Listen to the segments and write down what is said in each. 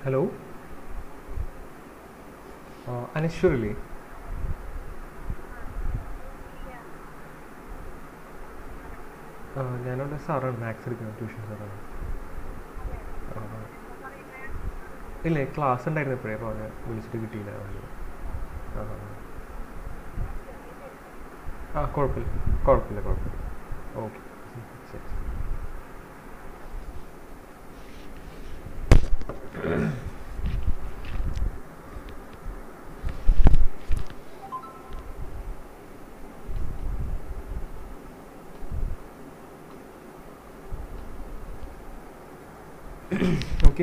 Hello അനശ്വരല്ലേ ആ ഞാനവിടെ സാറാണ് മാത്സ് എടുക്കുന്നത് ട്യൂഷൻ സാറാണ് ആ ആ. ഇല്ലേ ക്ലാസ് ഉണ്ടായിരുന്നു ഇപ്പോഴേ അപ്പോൾ അവനെ വിളിച്ചിട്ട് കിട്ടിയില്ല അവന്. ആ ആ, ആ. ആ കുഴപ്പമില്ല കുഴപ്പമില്ല കുഴപ്പമില്ല ഓക്കെ ശരി ഓക്കെ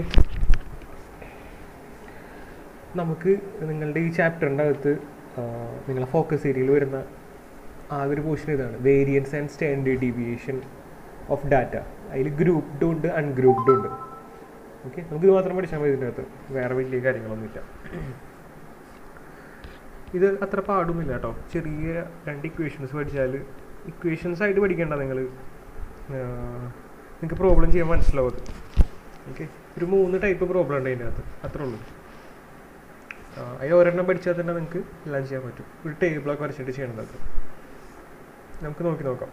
നമുക്ക് നിങ്ങളുടെ ഈ ചാപ്റ്ററിൻ്റെ അകത്ത് ആ, നിങ്ങളെ ഫോക്കസ് ഏരിയയിൽ വരുന്ന ആ ഒരു പോർഷൻ ഇതാണ് variance and standard deviation of data അതിൽ ഗ്രൂപ്പ്ഡും ഉണ്ട് അൺഗ്രൂപ്പ്ഡും ഉണ്ട് ഓക്കെ നമുക്ക് ഇത് മാത്രം പഠിച്ചാൽ മതി ഇതിൻ്റെ അകത്ത് വേറെ വലിയ കാര്യങ്ങളൊന്നുമില്ല ഇത് അത്ര പാടൊന്നുമില്ല കേട്ടോ ചെറിയ രണ്ട് ഇക്വേഷൻസ് പഠിച്ചാൽ ഇക്വേഷൻസ് ആയിട്ട് പഠിക്കേണ്ട നിങ്ങൾ നിങ്ങൾക്ക് പ്രോബ്ലം ചെയ്യാൻ മനസ്സിലാവും അത് ഓക്കെ ഒരു മൂന്ന് ടൈപ്പ് പ്രോബ്ലം ഉണ്ട് അതിൻ്റെ അകത്ത് അത്രേ ഉള്ളൂ ആ, അതിൽ ഒരെണ്ണം പഠിച്ചാൽ തന്നെ നിങ്ങൾക്ക് എല്ലാം ചെയ്യാൻ പറ്റും ഒരു ടേബിളൊക്കെ വരച്ചിട്ട് ചെയ്യണത് നമുക്ക് നോക്കി നോക്കാം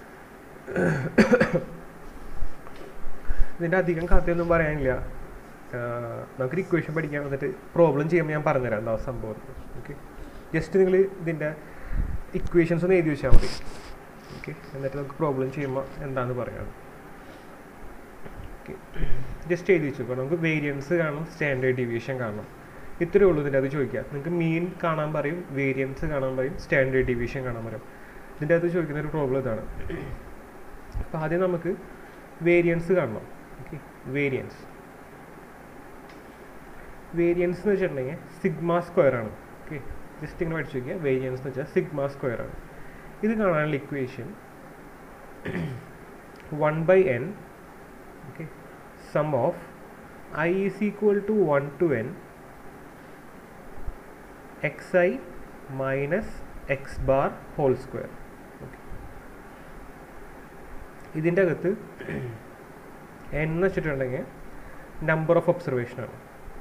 ഇതിൻ്റെ അധികം കഥയൊന്നും പറയാനില്ല ആ, നമുക്കൊരു ഇക്വേഷൻ പഠിക്കാൻ വന്നിട്ട് പ്രോബ്ലം ചെയ്യുമ്പോൾ ഞാൻ പറഞ്ഞുതരാം എന്താ സംഭവം ഓക്കെ ജസ്റ്റ് നിങ്ങൾ ഇതിൻ്റെ ഇക്വേഷൻസ് ഒന്ന് എഴുതി വെച്ചാൽ മതി ഓക്കെ എന്നിട്ട് നമുക്ക് പ്രോബ്ലം ചെയ്യുമ്പോൾ എന്താണെന്ന് പറയാം ഓക്കെ ജസ്റ്റ് എഴുതി വെച്ചു അപ്പോൾ നമുക്ക് വേരിയൻസ് കാണും സ്റ്റാൻഡേർഡ് ഡീവിയേഷൻ കാണണം ഇത്രയേ ഉള്ളൂ ഇതിൻ്റെ അത് ചോദിക്കാം നിങ്ങൾക്ക് മീൻ കാണാൻ പറയും വേരിയൻസ് കാണാൻ പറയും സ്റ്റാൻഡേർഡ് ഡീവിയേഷൻ കാണാൻ പറയും ഇതിൻ്റെ അകത്ത് ചോദിക്കുന്ന ഒരു പ്രോബ്ലം ഇതാണ് അപ്പോൾ ആദ്യം നമുക്ക് വേരിയൻസ് കാണണം ഓക്കെ വേരിയൻസ് വേരിയൻസ് എന്ന് വെച്ചിട്ടുണ്ടെങ്കിൽ സിഗ്മ സ്ക്വയർ ആണ് ഓക്കെ ജസ്റ്റ് ഇങ്ങനെ പഠിച്ചു നോക്കിയാൽ വേരിയൻസ് എന്ന് വെച്ചാൽ സിഗ്മ സ്ക്വയർ ആണ് ഇത് കാണാനുള്ള equation one by N okay sum of i is equal to 1 to n xi minus x bar whole square okay. ഇതിൻ്റെ അകത്ത് n എന്ന് വെച്ചിട്ടുണ്ടെങ്കിൽ നമ്പർ ഓഫ് ഒബ്സർവേഷൻ ആണ്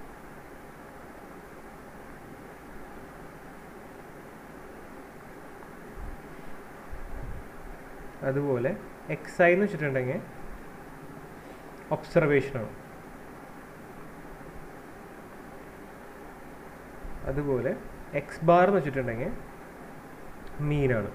അതുപോലെ എക്സ് ഐ എന്ന് വെച്ചിട്ടുണ്ടെങ്കിൽ ഒബ്സർവേഷനാണ് അതുപോലെ എക്സ് ബാർ എന്ന് വെച്ചിട്ടുണ്ടെങ്കിൽ മീനാണ്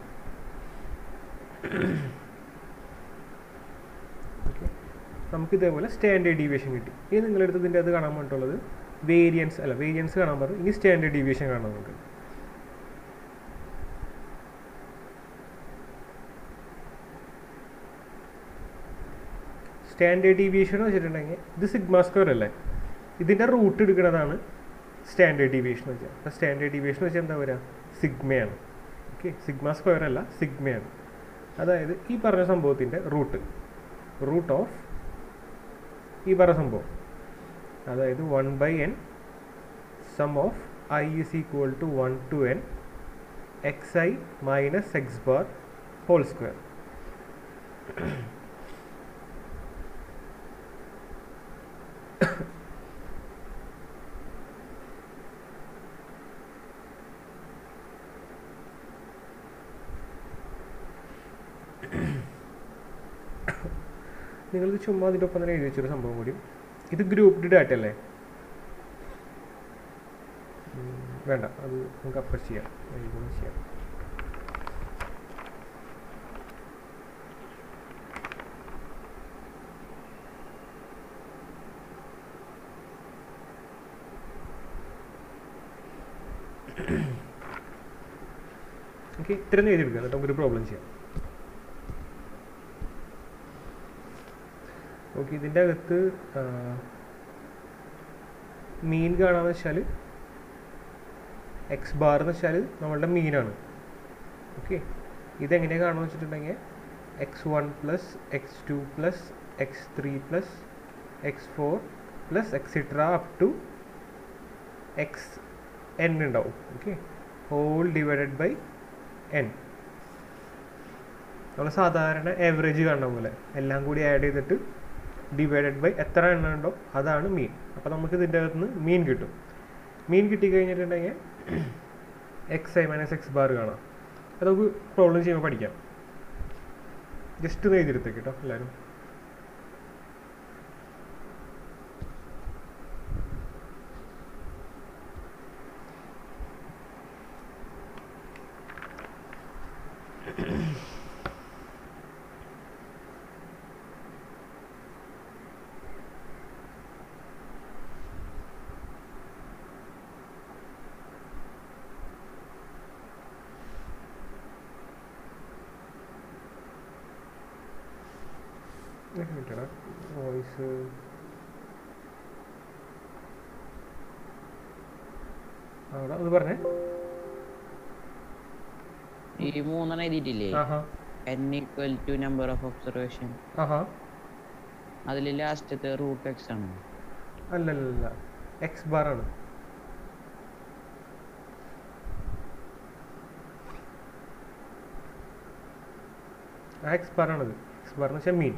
ഓക്കെ നമുക്ക് ഇതേപോലെ സ്റ്റാൻഡേർഡ് ഡീവിയേഷൻ കിട്ടി ഇനി നിങ്ങളെടുത്ത് ഇതിൻ്റെ അത് കാണാൻ വേണ്ടിയിട്ടുള്ളത് വേരിയൻസ് അല്ല വേരിയൻസ് കാണാൻ പറഞ്ഞു ഇനി സ്റ്റാൻഡേർഡ് ഡീവിയേഷൻ കാണാം നമുക്ക് സ്റ്റാൻഡേർഡ് ഡീവിയേഷൻ എന്ന് വെച്ചിട്ടുണ്ടെങ്കിൽ ഇത് സിഗ്മ സ്ക്വയർ അല്ലേ ഇതിൻ്റെ റൂട്ട് എടുക്കുന്നതാണ് സ്റ്റാൻഡേർഡ് ഡീവിയേഷൻ എന്ന് വെച്ചാൽ അപ്പോൾ സ്റ്റാൻഡേർഡ് ഡീവിയേഷൻ എന്ന് വെച്ചാൽ എന്താ പറയുക സിഗ്മയാണ് ഓക്കെ സിഗ്മ സ്ക്വയർ അല്ല സിഗ്മയാണ് അതായത് ഈ പറഞ്ഞ സംഭവത്തിൻ്റെ റൂട്ട് റൂട്ട് ഓഫ് ഈ പറഞ്ഞ സംഭവം അതായത് one by N sum of I is equal to one to N X I minus X bar whole square നിങ്ങളിത് ചുമ്മാ അതിൻ്റെ ഒപ്പം തന്നെ എഴുതി വെച്ചൊരു സംഭവം കൂടി ഇത് ഗ്രൂപ്പ്ഡ് ഡാറ്റ അല്ലേ ഉം, വേണ്ട അത് നമുക്ക് അപ്പം ചെയ്യാം എഴുതുന്നത് ചെയ്യാം ഓക്കെ ഇത്രയും എഴുതിയെടുക്കുക എന്നിട്ട് നമുക്കൊരു പ്രോബ്ലം ചെയ്യാം ഓക്കെ ഇതിൻ്റെ അകത്ത് മീൻ കാണാന്ന് വെച്ചാൽ എക്സ് ബാർ എന്ന് വെച്ചാൽ നമ്മളുടെ മീനാണ് ഓക്കെ ഇതെങ്ങനെയാണ് കാണുമെന്ന് വെച്ചിട്ടുണ്ടെങ്കിൽ X one plus X two plus X three plus X four plus etcetera up to X N ഉണ്ടാവും okay whole divided by N നമ്മൾ സാധാരണ ആവറേജ് കാണുന്ന പോലെ എല്ലാം കൂടി ആഡ് ചെയ്തിട്ട് ഡിവൈഡഡ് ബൈ എത്ര എണ്ണം ഉണ്ടോ അതാണ് മീൻ അപ്പോൾ നമുക്ക് ഇതിൻ്റെ അകത്ത് നിന്ന് മീൻ കിട്ടും മീൻ കിട്ടിക്കഴിഞ്ഞിട്ടുണ്ടെങ്കിൽ X I minus X bar കാണാം അത് നമുക്ക് പ്രോബ്ലം ചെയ്യുമ്പോൾ പഠിക്കാം ജസ്റ്റ് ഒന്ന് എഴുതിയെടുത്തേക്ക് കേട്ടോ എല്ലാവരും കിട്ടടാ വോയിസ് അവിടെ അത് പറഞ്ഞേ ഈ മൂന്നെണ്ണം എഴുതിയിട്ടില്ലേ ആഹാ N equal to number of observation ആഹാ അതിൽ ലാസ്റ്റത്തെ റൂട്ട് എക്സ് ആണ് അല്ലല്ല എക്സ് ബാർ ആണ് ആ എക്സ് ബാർ ആണത് എക്സ് ബാർ എന്ന് വെച്ചാൽ മീൻ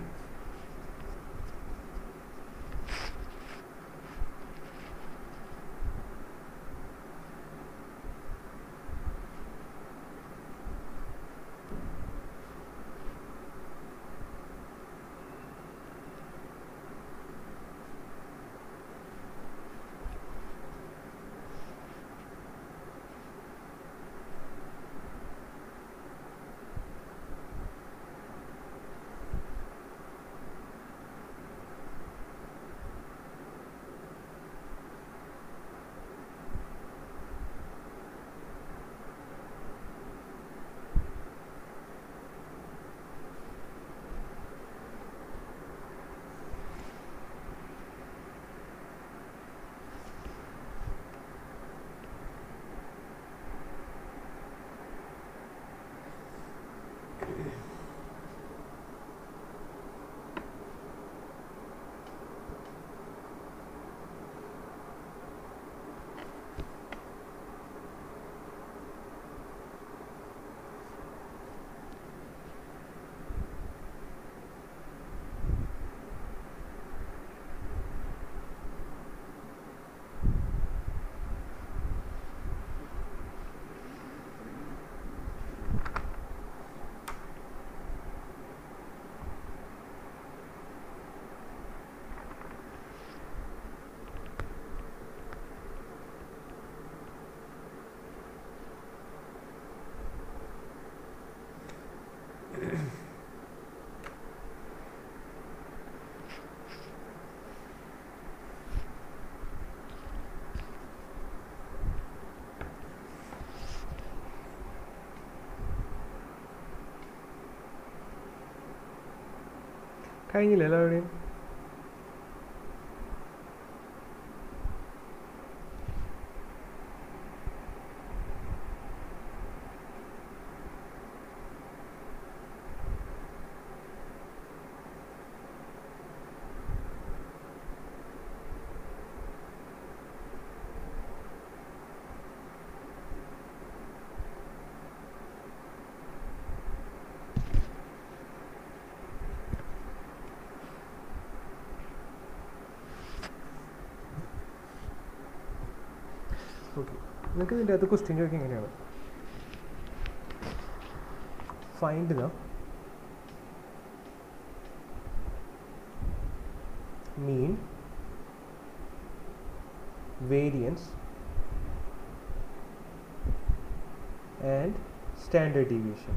കഴിഞ്ഞില്ല എല്ലാവരുടെയും ഓക്കെ നിങ്ങൾക്ക് ഇതിൻ്റെ അകത്ത് ക്വസ്റ്റ്യൻ ചോദിക്കുക എങ്ങനെയാണ് find the mean variance and standard deviation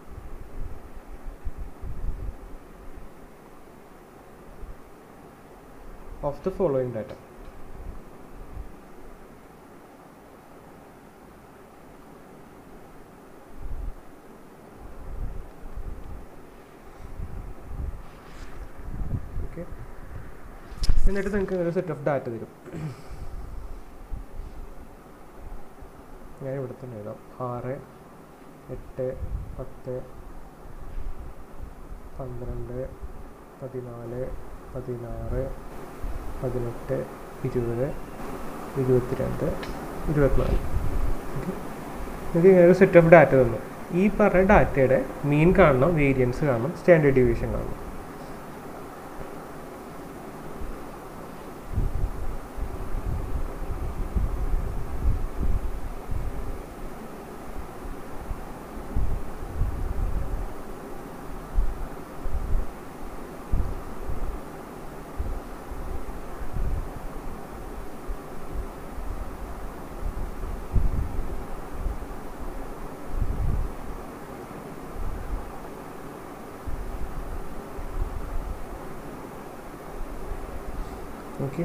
of the following data okay എന്നിട്ട് നിങ്ങൾക്ക് ഒരു സെറ്റ് ഓഫ് ഡാറ്റ തരും ഞാൻ ഇവിടെ തന്നെ എഴുതാം ആറ് എട്ട് പത്ത് പന്ത്രണ്ട് പതിനാല് പതിനാറ് പതിനെട്ട് ഇരുപത് ഇരുപത്തിരണ്ട് ഇരുപത്തിനാല് ഓക്കെ നിങ്ങൾക്ക് ഇങ്ങനെ ഒരു സെറ്റ് ഓഫ് ഡാറ്റ തന്നു ഈ പറഞ്ഞ ഡാറ്റയുടെ മീൻ കാണണം വേരിയൻസ് കാണണം സ്റ്റാൻഡേർഡ് ഡീവിയേഷൻ കാണണം ഓക്കെ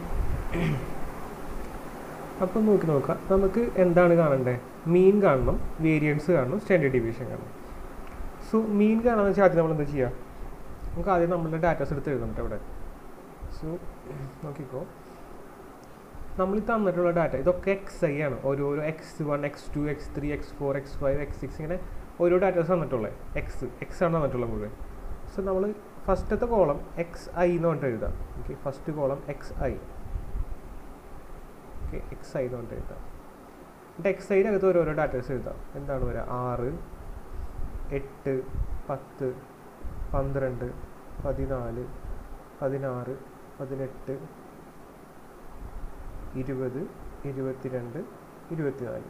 അപ്പം നോക്കി നോക്കാം നമുക്ക് എന്താണ് കാണണ്ടേ മീൻ കാണണം വേരിയൻസ് കാണണം സ്റ്റാൻഡേർഡ് ഡീവിയേഷൻ കാണണം സോ മീൻ കാണാന്ന് വെച്ചാൽ ആദ്യം നമ്മൾ എന്താ ചെയ്യുക നമുക്ക് ആദ്യം നമ്മളുടെ ഡാറ്റാസ് എടുത്ത് എഴുതണം കേട്ടോ ഇവിടെ സോ നോക്കിക്കോ നമ്മൾ ഈ തന്നിട്ടുള്ള ഡാറ്റ ഇതൊക്കെ എക്സ് ഐ ആണ് ഓരോരോ X one X two X three X four X five X six ഇങ്ങനെ ഓരോ ഡാറ്റാസ് തന്നിട്ടുള്ളത് എക്സ് എക്സ് ആണ് തന്നിട്ടുള്ളത് മുഴുവൻ സോ നമ്മൾ ഫസ്റ്റത്തെ കോളം എക്സ് ഐ എന്ന് പറഞ്ഞിട്ട് എഴുതാം okay first column X I okay X I എന്ന് പറഞ്ഞിട്ട് എഴുതാം എന്നിട്ട് എക്സ് ഐനകത്ത് ഓരോരോ ഡാറ്റാസ് എഴുതാം എന്താണ് വരിക ആറ് എട്ട് പത്ത് പന്ത്രണ്ട് പതിനാല് പതിനാറ് പതിനെട്ട് ഇരുപത് ഇരുപത്തിരണ്ട് ഇരുപത്തിനാല്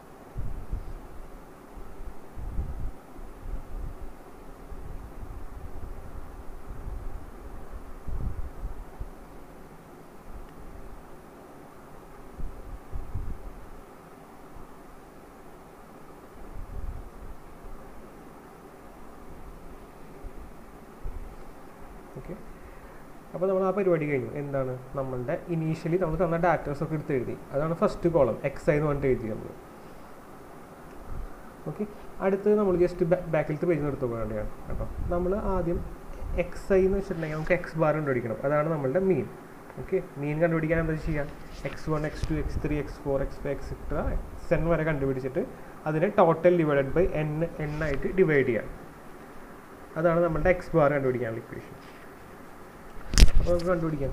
ഓക്കെ അപ്പോൾ നമ്മൾ ആ പരിപാടി കഴിഞ്ഞു എന്താണ് നമ്മളുടെ ഇനീഷ്യലി നമ്മൾ തന്ന ഡാറ്റാസ് ഒക്കെ എടുത്ത് എഴുതി അതാണ് ഫസ്റ്റ് കോളം എക്സ് ഐ എന്ന് പറഞ്ഞിട്ട് എഴുതി നമ്മൾ ഓക്കെ അടുത്തത് നമ്മൾ ജസ്റ്റ് ബാക്കിലത്തെ പേജ് എടുത്തു വേണ്ടിയാണ് കേട്ടോ നമ്മൾ ആദ്യം എക്സ് ഐ എന്ന് വെച്ചിട്ടുണ്ടെങ്കിൽ നമുക്ക് എക്സ് ബാർ കണ്ടുപിടിക്കണം അതാണ് നമ്മളുടെ മീൻ ഓക്കെ മീൻ കണ്ടുപിടിക്കാൻ എന്താ ചെയ്യുക X one X two X three X four X five etcetera X N വരെ കണ്ടുപിടിച്ചിട്ട് അതിനെ total divided by N N ആയിട്ട് ഡിവൈഡ് ചെയ്യുക അതാണ് നമ്മളുടെ എക്സ് ബാർ കണ്ടുപിടിക്കാനുള്ള ഇക്വേഷൻ അപ്പോൾ നമുക്ക് കണ്ടുപിടിക്കാം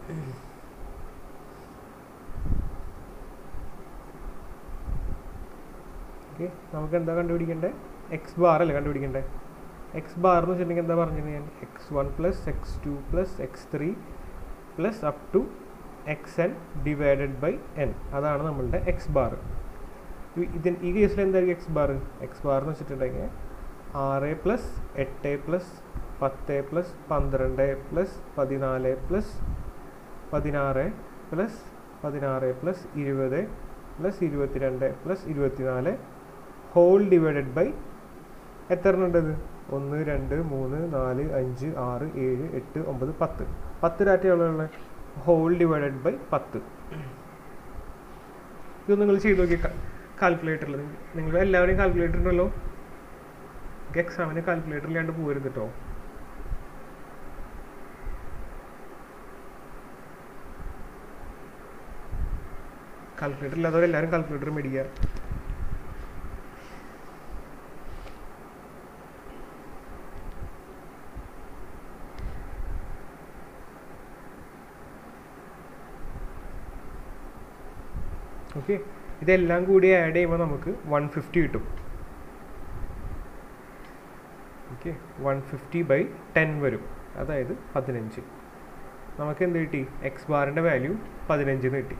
ഓക്കെ നമുക്ക് എന്താ കണ്ടുപിടിക്കേണ്ടത് എക്സ് ബാർ അല്ലേ കണ്ടുപിടിക്കേണ്ടത് എക്സ് ബാർ എന്ന് വെച്ചിട്ടുണ്ടെങ്കിൽ എന്താ പറഞ്ഞത് ഞാൻ X one plus X two plus X three plus up to X N divided by N അതാണ് നമ്മളുടെ എക്സ് ബാർ ഇതിന് ഈ കേസിൽ എന്തായിരിക്കും എക്സ് ബാർ എക്സ് ബാർ എന്ന് വെച്ചിട്ടുണ്ടെങ്കിൽ ആറ് പ്ലസ് എട്ട് പ്ലസ് പത്ത് പ്ലസ് പന്ത്രണ്ട് പ്ലസ് പതിനാല് പ്ലസ് പതിനാറ് പ്ലസ് പതിനാറ് പ്ലസ് ഇരുപത് പ്ലസ് ഇരുപത്തിരണ്ട് പ്ലസ് ഇരുപത്തിനാല് ഹോൾ ഡിവൈഡഡ് ബൈ എത്ര ഉണ്ടത് ഒന്ന് രണ്ട് മൂന്ന് നാല് അഞ്ച് ആറ് ഏഴ് എട്ട് ഒമ്പത് പത്ത് പത്ത് ഡാറ്റയുള്ള ഹോൾ ഡിവൈഡഡ് ബൈ പത്ത് ഇത് നിങ്ങൾ ചെയ്ത് നോക്കി കാൽക്കുലേറ്ററിൽ നിങ്ങൾ എല്ലാവരെയും കാൽക്കുലേറ്റർ ഉണ്ടല്ലോ എക്സാമിന് കാൽക്കുലേറ്റർ ഇല്ലാണ്ട് പോരുത് കേട്ടോ കാൽക്കുലേറ്റർ ഇല്ലാത്തവർ എല്ലാവരും കാൽക്കുലേറ്റർ മേടിക്കുക ഓക്കെ ഇതെല്ലാം കൂടി ആഡ് ചെയ്യുമ്പോൾ നമുക്ക് വൺ ഫിഫ്റ്റി കിട്ടും okay one fifty by ten വരും അതായത് പതിനഞ്ച് നമുക്ക് എന്ത് കിട്ടി എക്സ് ബാറിൻ്റെ വാല്യൂ പതിനഞ്ചിന് കിട്ടി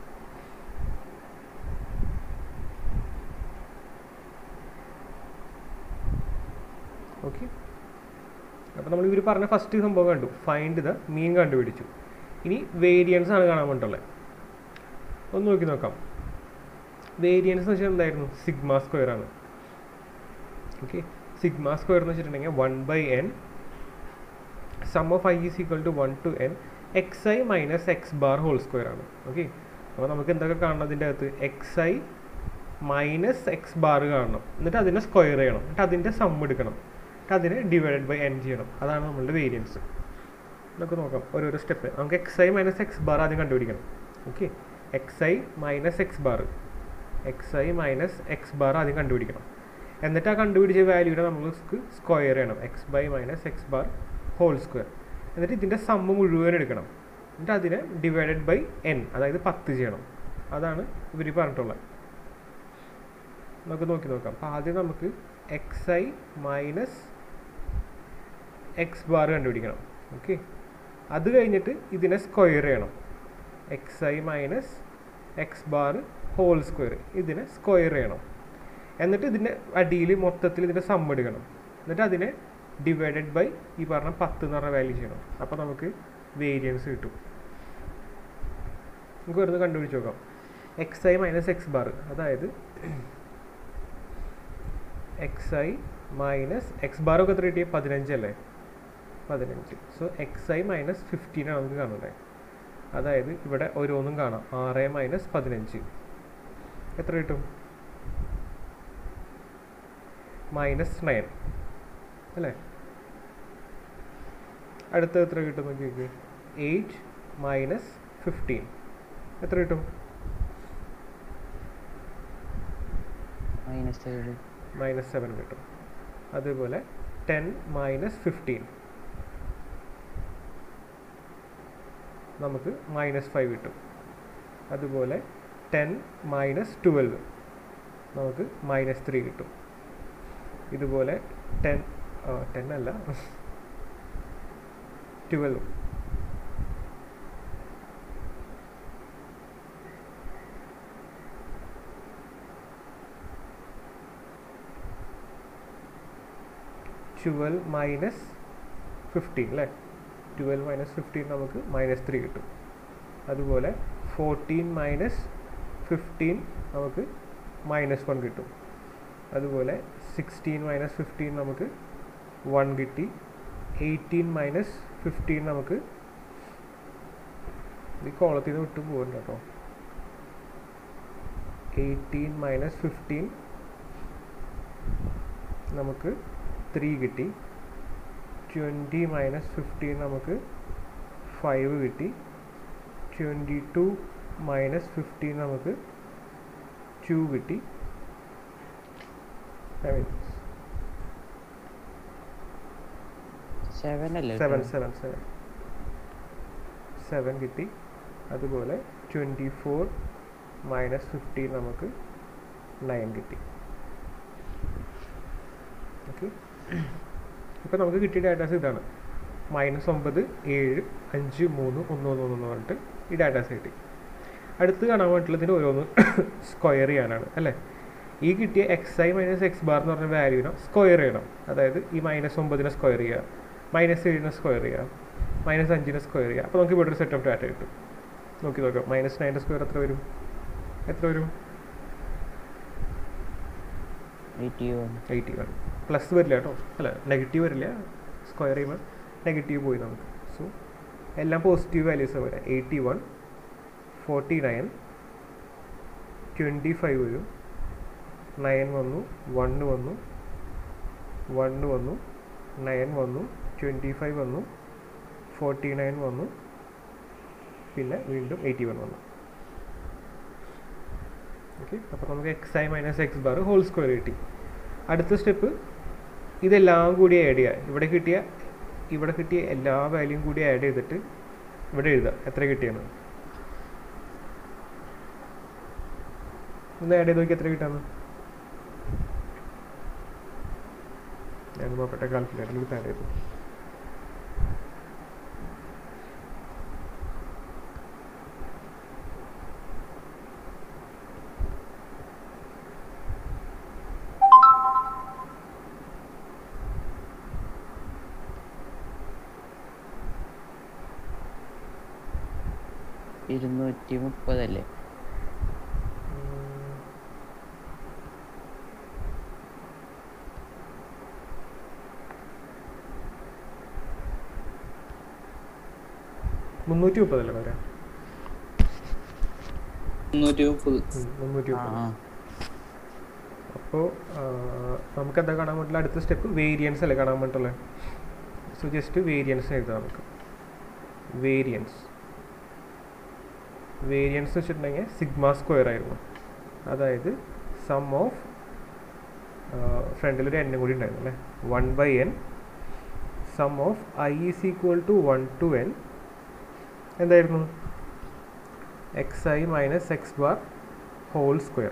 ഓക്കെ അപ്പോൾ നമ്മൾ ഇവർ പറഞ്ഞ ഫസ്റ്റ് സംഭവം കണ്ടു ഫൈൻഡ് ദ മീൻ കണ്ടുപിടിച്ചു ഇനി വേരിയൻസ് ആണ് കാണാൻ വേണ്ടിയുള്ളത് ഒന്ന് നോക്കി നോക്കാം വേരിയൻസ് എന്ന് വെച്ചാൽ എന്തായിരുന്നു സിഗ്മ സ്ക്വയർ ആണ് ഓക്കെ സിഗ്മ സ്ക്വയർ എന്ന് വെച്ചിട്ടുണ്ടെങ്കിൽ one by N sum of I is equal to one to N X I minus X bar whole square ആണ് ഓക്കെ അപ്പോൾ നമുക്ക് എന്തൊക്കെ കാണണം അതിൻ്റെ അകത്ത് X I minus X bar കാണണം എന്നിട്ട് അതിനെ സ്ക്വയർ ചെയ്യണം എന്നിട്ട് അതിൻ്റെ സം എടുക്കണം എന്നിട്ട് അതിനെ ഡിവൈഡഡ് ബൈ എൻ ചെയ്യണം അതാണ് നമ്മളുടെ വേരിയൻസ് നമുക്ക് നോക്കാം ഓരോരോ സ്റ്റെപ്പ് നമുക്ക് X I minus X bar ആദ്യം കണ്ടുപിടിക്കണം okay X I minus X bar X I minus X bar ആദ്യം കണ്ടുപിടിക്കണം എന്നിട്ട് ആ കണ്ടുപിടിച്ച വാല്യൂടെ നമുക്ക് സ്ക്വയർ ചെയ്യണം X by minus X bar whole square എന്നിട്ട് ഇതിൻ്റെ സമ്മ് മുഴുവൻ എടുക്കണം എന്നിട്ട് അതിനെ ഡിവൈഡഡ് ബൈ എൻ അതായത് പത്ത് ചെയ്യണം അതാണ് ഇവർ പറഞ്ഞിട്ടുള്ളത് നമുക്ക് നോക്കി നോക്കാം അപ്പോൾ ആദ്യം നമുക്ക് X I minus X bar കണ്ടുപിടിക്കണം ഓക്കെ അത് കഴിഞ്ഞിട്ട് ഇതിനെ സ്ക്വയർ ചെയ്യണം X I minus X bar whole square ഇതിനെ സ്ക്വയർ ചെയ്യണം എന്നിട്ട് ഇതിൻ്റെ അടിയിൽ മൊത്തത്തിൽ ഇതിൻ്റെ സം എടുക്കണം എന്നിട്ട് അതിനെ ഡിവൈഡഡ് ബൈ ഈ പറഞ്ഞ പത്ത് എന്ന് പറഞ്ഞ വാല്യൂ ചെയ്യണം അപ്പോൾ നമുക്ക് വേരിയൻസ് കിട്ടും നമുക്ക് വെറുതെ കണ്ടുപിടിച്ച് നോക്കാം X I minus X bar അതായത് X I minus X bar ഒക്കെ എത്ര കിട്ടിയ പതിനഞ്ച് അല്ലേ പതിനഞ്ച് so X I minus fifteen ആണ് നമുക്ക് കാണുന്നത് അതായത് ഇവിടെ ഓരോന്നും കാണാം ആറ് മൈനസ് പതിനഞ്ച് എത്ര കിട്ടും മൈനസ് നയൻ അല്ലേ അടുത്ത എത്ര കിട്ടും നോക്കിയേക്ക് എയ്റ്റ് മൈനസ് ഫിഫ്റ്റീൻ എത്ര കിട്ടും മൈനസ് ഏഴ് മൈനസ് സെവൻ കിട്ടും അതുപോലെ ടെൻ മൈനസ് ഫിഫ്റ്റീൻ നമുക്ക് മൈനസ് ഫൈവ് കിട്ടും അതുപോലെ ടെൻ മൈനസ് ട്വൽവ് നമുക്ക് മൈനസ് ത്രീ കിട്ടും ഇതുപോലെ ടെൻ ടെൻ അല്ല ട്വൽവ് ട്വൽവ് മൈനസ് ഫിഫ്റ്റീൻ അല്ലേ ട്വൽവ് മൈനസ് ഫിഫ്റ്റീൻ നമുക്ക് മൈനസ് ത്രീ കിട്ടും അതുപോലെ ഫോർട്ടീൻ മൈനസ് ഫിഫ്റ്റീൻ നമുക്ക് മൈനസ് വൺ കിട്ടും അതുപോലെ സിക്സ്റ്റീൻ മൈനസ് ഫിഫ്റ്റീൻ നമുക്ക് വൺ കിട്ടി എയ്റ്റീൻ മൈനസ് ഫിഫ്റ്റീൻ നമുക്ക് ഈ കോളത്തിൽ നിന്ന് വിട്ടു പോകുന്നുണ്ട് കേട്ടോ എയ്റ്റീൻ മൈനസ് ഫിഫ്റ്റീൻ നമുക്ക് ത്രീ കിട്ടി ട്വൻറ്റി മൈനസ് ഫിഫ്റ്റീൻ നമുക്ക് ഫൈവ് കിട്ടി ട്വൻറ്റി ടു മൈനസ് ഫിഫ്റ്റീൻ നമുക്ക് ടു കിട്ടി ഐ മീൻ സെവൻ അല്ലേ സെവൻ കിട്ടുക? സെവൻ സെവൻ സെവൻ കിട്ടി അതുപോലെ ട്വൻറ്റി ഫോർ മൈനസ് ഫിഫ്റ്റീൻ നമുക്ക് നയൻ കിട്ടി ഓക്കെ ഇപ്പോൾ നമുക്ക് കിട്ടിയ ഡാറ്റാസ് ഇതാണ് മൈനസ് ഒമ്പത് ഏഴ് അഞ്ച് മൂന്ന് ഒന്ന് ഒന്ന് ഒന്ന് എന്ന് പറഞ്ഞിട്ട് ഈ ഡാറ്റാസ് കിട്ടി അടുത്ത് കാണാൻ വേണ്ടിയിട്ടുള്ളതിന് ഓരോന്ന് സ്ക്വയർ ചെയ്യാനാണ് അല്ലേ ഈ കിട്ടിയ X I minus X bar എന്ന് പറഞ്ഞ വാല്യൂവിനെ സ്ക്വയർ ചെയ്യണം അതായത് ഈ മൈനസ് ഒമ്പതിനെ സ്ക്വയർ ചെയ്യുക മൈനസ് ഏഴിനെ സ്ക്വയർ ചെയ്യുക മൈനസ് അഞ്ചിനെ സ്ക്വയർ ചെയ്യുക അപ്പോൾ നമുക്ക് ഇവിടെ ഒരു സെറ്റ് ഓഫ് ഡാറ്റ കിട്ടും നോക്കി നോക്കാം മൈനസ് നയൻ്റെ സ്ക്വയർ എത്ര വരും എത്ര വരും eighty one eighty one plus വരില്ല കേട്ടോ അല്ല നെഗറ്റീവ് വരില്ല സ്ക്വയർ ചെയ്യുമ്പോൾ നെഗറ്റീവ് പോയി നമുക്ക് സോ എല്ലാം പോസിറ്റീവ് വാല്യൂസ് വരാം eighty one forty nine twenty five വരും നയൻ വന്നു വണ്ണ് വന്നു വണ്ണ് വന്നു നയൻ വന്നു ട്വൻറ്റി ഫൈവ് വന്നു ഫോർട്ടി നയൻ വന്നു പിന്നെ വീണ്ടും എയ്റ്റി വൺ വന്നു ഓക്കെ അപ്പോൾ നമുക്ക് X I minus X bar whole square കിട്ടി അടുത്ത സ്റ്റെപ്പ് ഇതെല്ലാം കൂടി ആഡ് ചെയ്യുക ഇവിടെ കിട്ടിയ ഇവിടെ കിട്ടിയ എല്ലാ വാല്യൂം കൂടി ആഡ് ചെയ്തിട്ട് ഇവിടെ എഴുതുക എത്ര കിട്ടിയെന്ന് ഒന്ന് ആഡ് ചെയ്ത് നോക്കി എത്ര കിട്ടാന്ന് ഞാൻ നോക്കട്ടെ കാൽക്കുലേറ്ററിൽ ഇത് ആഡ് ചെയ്തു ഇരുന്നൂറ്റി മുപ്പതല്ലേ ഉം. മുന്നൂറ്റി മുപ്പതല്ലേ വരാം മുന്നൂറ്റി മുപ്പത് മുന്നൂറ്റി ആ മുപ്പത് ആ. അപ്പോൾ നമുക്ക് എന്താ കാണാൻ പറ്റില്ല അടുത്ത സ്റ്റെപ്പ് വേരിയൻസ് അല്ലേ കാണാൻ പറ്റുള്ളത് സോ ജസ്റ്റ് വേരിയൻസ് എഴുതാം നമുക്ക് വേരിയൻസ് വേരിയൻസ് വെച്ചിട്ടുണ്ടെങ്കിൽ സിഗ്മ സ്ക്വയർ ആയിരുന്നു അതായത് സം ഓഫ് ഫ്രണ്ടിലൊരു എണ്ണം കൂടി ഉണ്ടായിരുന്നു അല്ലേ one by N sum of I is equal to one to N എന്തായിരുന്നു X I minus X bar whole square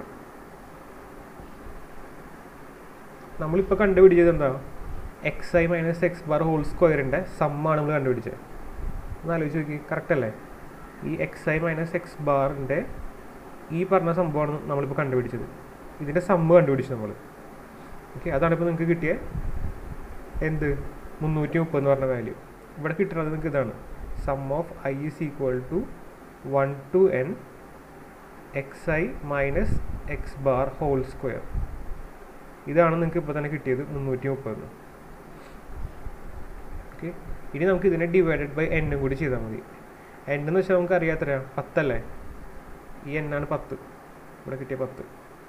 നമ്മളിപ്പോൾ കണ്ടുപിടിച്ചത് എന്താ X I minus X bar whole സ്ക്വയറിൻ്റെ സമ്മാണ് നമ്മൾ കണ്ടുപിടിച്ചത് ഒന്ന് ആലോചിച്ച് നോക്കി കറക്റ്റ് അല്ലേ ഈ എക്സ് ഐ മൈനസ് എക്സ് ബാറിൻ്റെ ഈ പറഞ്ഞ സംഭവമാണ് നമ്മളിപ്പോൾ കണ്ടുപിടിച്ചത് ഇതിൻ്റെ സമ്മ് കണ്ടുപിടിച്ചു നമ്മൾ ഓക്കെ അതാണ് ഇപ്പോൾ നിങ്ങൾക്ക് കിട്ടിയ എന്ത് മുന്നൂറ്റി മുപ്പത് എന്ന് പറഞ്ഞ വാല്യൂ ഇവിടെ കിട്ടുന്നത് നിങ്ങൾക്ക് ഇതാണ് sum of I is equal to one to N X I minus X bar whole square ഇതാണ് നിങ്ങൾക്ക് ഇപ്പോൾ തന്നെ കിട്ടിയത് മുന്നൂറ്റി മുപ്പത് ഓക്കെ ഇനി നമുക്ക് ഇതിനെ ഡിവൈഡഡ് ബൈ എന്നും കൂടി ചെയ്താൽ മതി എൻ എന്ന് വെച്ചാൽ നമുക്ക് അറിയാത്തരാ പത്തല്ലേ ഈ എൻ ആണ് പത്ത് ഇവിടെ കിട്ടിയ പത്ത്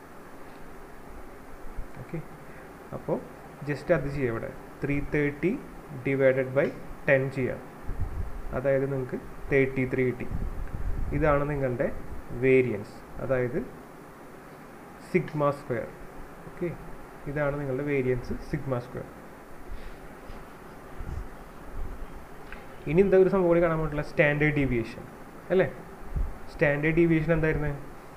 ഓക്കെ അപ്പോൾ ജസ്റ്റ് അത് ചെയ്യാം ഇവിടെ three thirty divided by ten ചെയ്യാം അതായത് നിങ്ങൾക്ക് തേർട്ടി ത്രീ കിട്ടി ഇതാണ് നിങ്ങളുടെ വേരിയൻസ് അതായത് സിഗ്മ സ്ക്വയർ ഓക്കെ ഇതാണ് നിങ്ങളുടെ വേരിയൻസ് സിഗ്മ സ്ക്വയർ ഇനി എന്താ ഒരു സംഭവം കൂടി കാണാൻ പറ്റില്ല സ്റ്റാൻഡേർഡ് ഡീവിയേഷൻ അല്ലേ സ്റ്റാൻഡേർഡ് ഡീവിയേഷൻ എന്തായിരുന്നു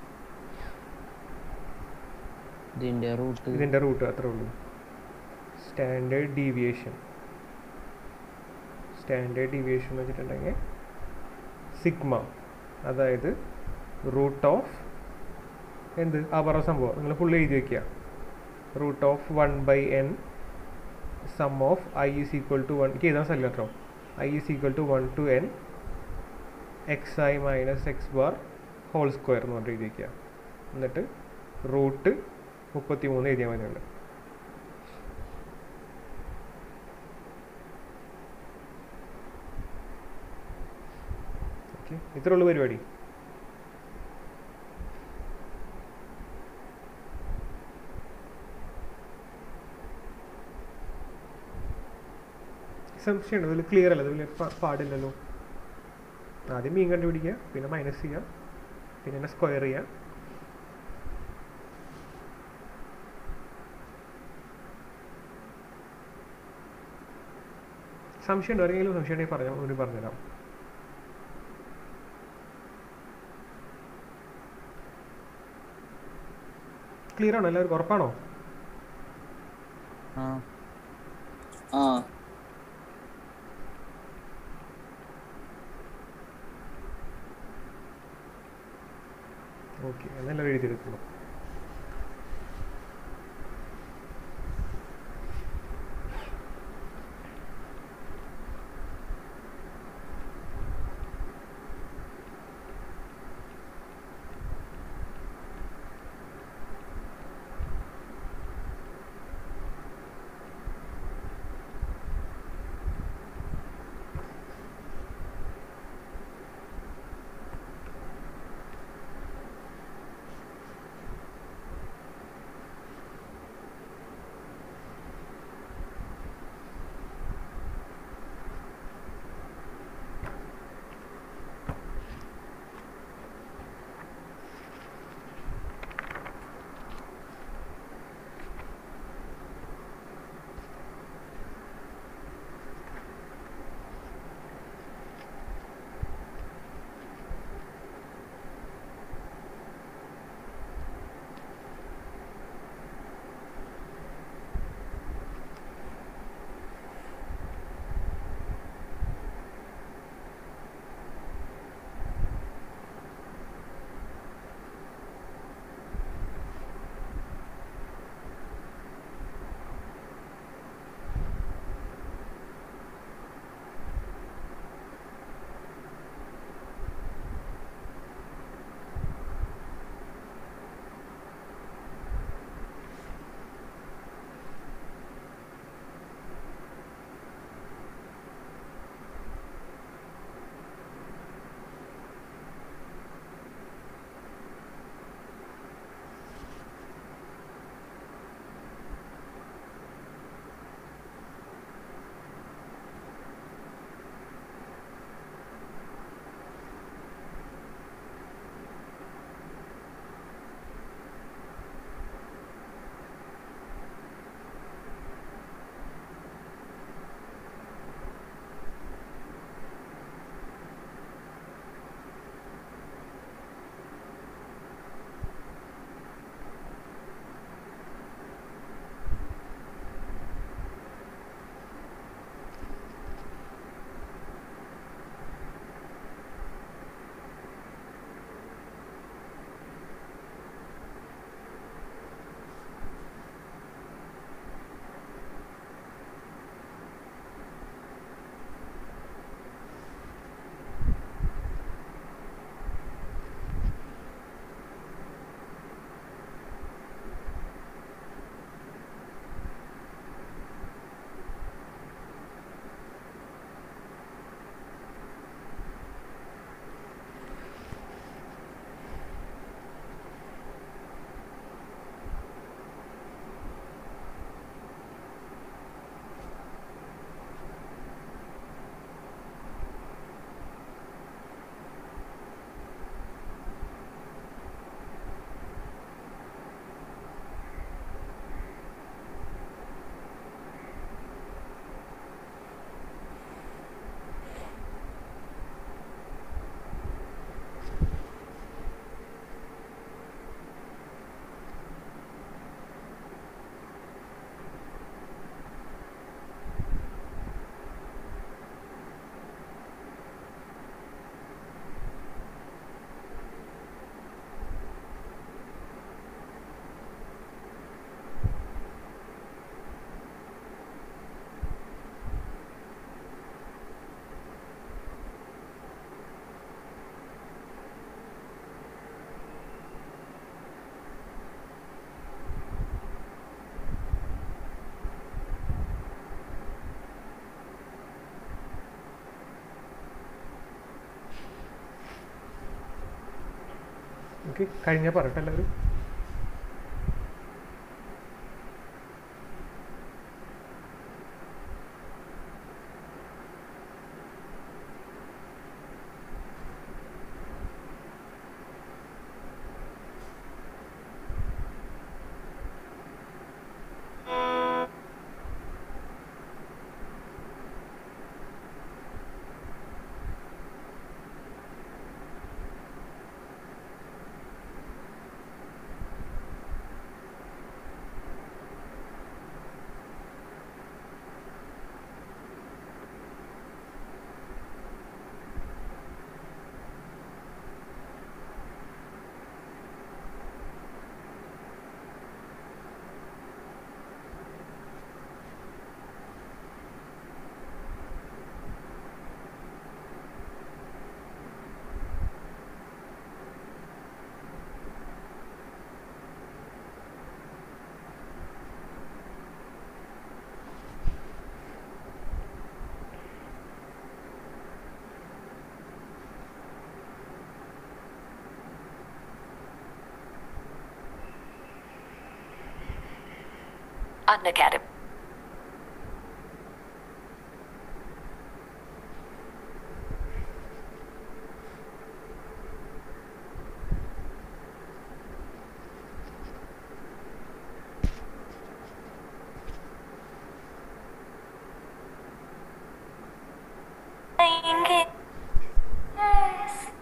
ഇതിന്റെ റൂട്ട് ഇതിൻ്റെ റൂട്ട് അത്രേ ഉള്ളൂ സ്റ്റാൻഡേർഡ് ഡീവിയേഷൻ സ്റ്റാൻഡേർഡ് ഡീവിയേഷൻ എന്ന് വെച്ചിട്ടുണ്ടെങ്കിൽ സിഗ്മ അതായത് റൂട്ട് ഓഫ് എന്ത് ആ പറഞ്ഞ സംഭവം നിങ്ങൾ ഫുൾ എഴുതി വയ്ക്കുക root of one by N sum of I is equal to one എനിക്ക് എഴുതാൻ സ്ഥലം കേട്ടോ I is equal to one to N X I minus X bar whole square എന്ന് പറഞ്ഞിട്ട് എഴുതി വയ്ക്കുക എന്നിട്ട് റൂട്ട് മുപ്പത്തി മൂന്ന് എഴുതിയാൽ മതിയുണ്ട് ഓക്കെ ഇത്രേ ഉള്ളൂ പരിപാടി സംശയമുണ്ട് ഇതിൽ ക്ലിയർ അല്ല ഇതിൽ പാടില്ലല്ലോ ആദ്യം മീൻ കണ്ടുപിടിക്കുക പിന്നെ മൈനസ് ചെയ്യുക പിന്നെ എന്നെ സ്ക്വയർ ചെയ്യുക സംശയം ഉണ്ടോ ആരെങ്കിലും സംശയം ഉണ്ടെങ്കിൽ പറഞ്ഞോ ഒരു പറഞ്ഞുതരാം ക്ലിയർ ആണോ എല്ലാവർക്കും ഉറപ്പാണോ ആ ആ ഓക്കെ എന്നെല്ലാം എഴുതിയെടുക്കുന്നു ഓക്കെ കഴിഞ്ഞാൽ പറയട്ടെ എല്ലാവരും Unacademy. Yes.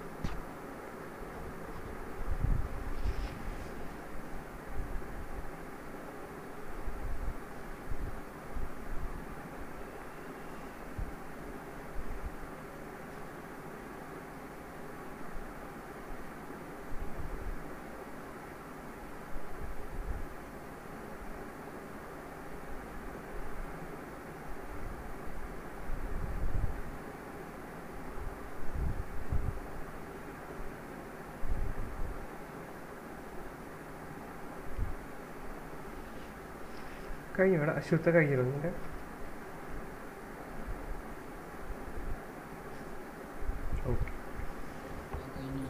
കഴിഞ്ഞു ഇവിടെ അശ്വത്ത കഴിഞ്ഞിരുന്നു നിന്റെ ഓക്കെ കഴിഞ്ഞു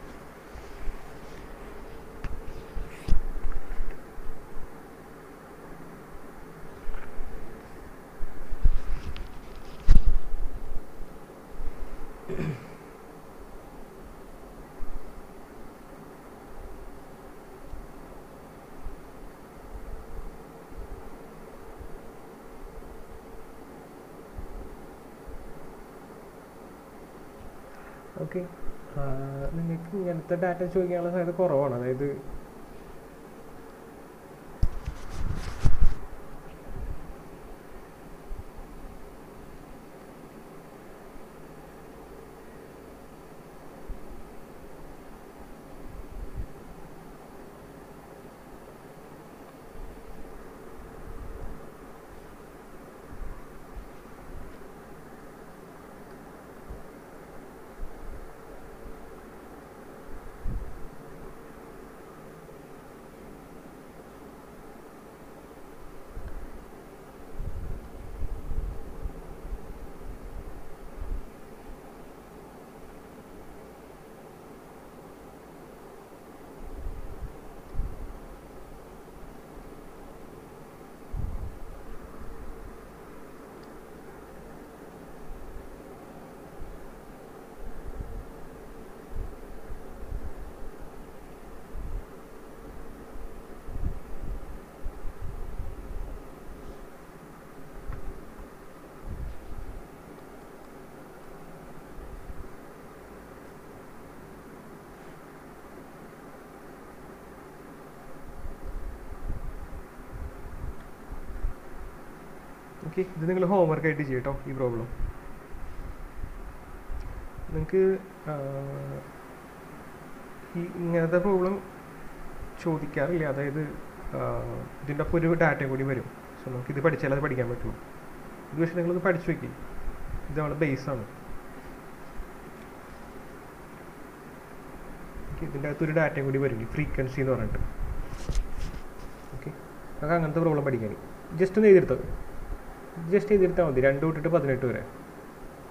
ഓക്കെ നിങ്ങൾക്ക് ഇങ്ങനത്തെ ഡാറ്റ ചോദിക്കാനുള്ള സാധ്യത കുറവാണ് അതായത് ഓക്കെ ഇത് നിങ്ങൾ ഹോംവർക്ക് ആയിട്ട് ചെയ്യട്ടോ ഈ പ്രോബ്ലം നിങ്ങൾക്ക് ഈ ഇങ്ങനത്തെ പ്രോബ്ലം ചോദിക്കാറില്ല അതായത് ആ, ഇതിൻ്റെ ഒപ്പം ഒരു ഡാറ്റയും കൂടി വരും സോ നമുക്ക് ഇത് പഠിച്ചാലേ അത് പഠിക്കാൻ പറ്റുള്ളൂ ഇത് പക്ഷേ നിങ്ങളത് പഠിച്ചു വെക്കി ഇത് നമ്മുടെ ബേസാണ് ഇതിൻ്റെ അകത്ത് ഒരു ഡാറ്റയും കൂടി വരും ഈ ഫ്രീക്വൻസി എന്ന് പറഞ്ഞിട്ട് ഓക്കെ നമുക്ക് അങ്ങനത്തെ പ്രോബ്ലം പഠിക്കാൻ ജസ്റ്റ് ഒന്ന് എഴുതിയെടുത്തത് ജസ്റ്റ് എഴുതിയെടുത്താൽ മതി രണ്ട് തൊട്ടിട്ട് പതിനെട്ട് വരെ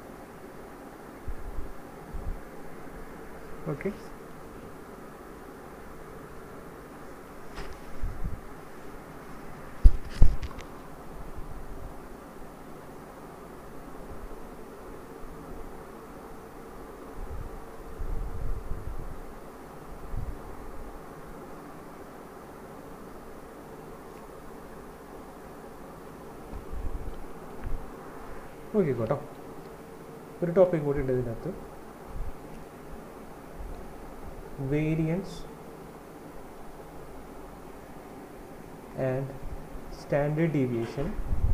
ഓക്കെ നോക്കിക്കോട്ടോ ഒരു ടോപ്പിക് കൂടി ഉണ്ട് ഇതിനകത്ത് variance and standard deviation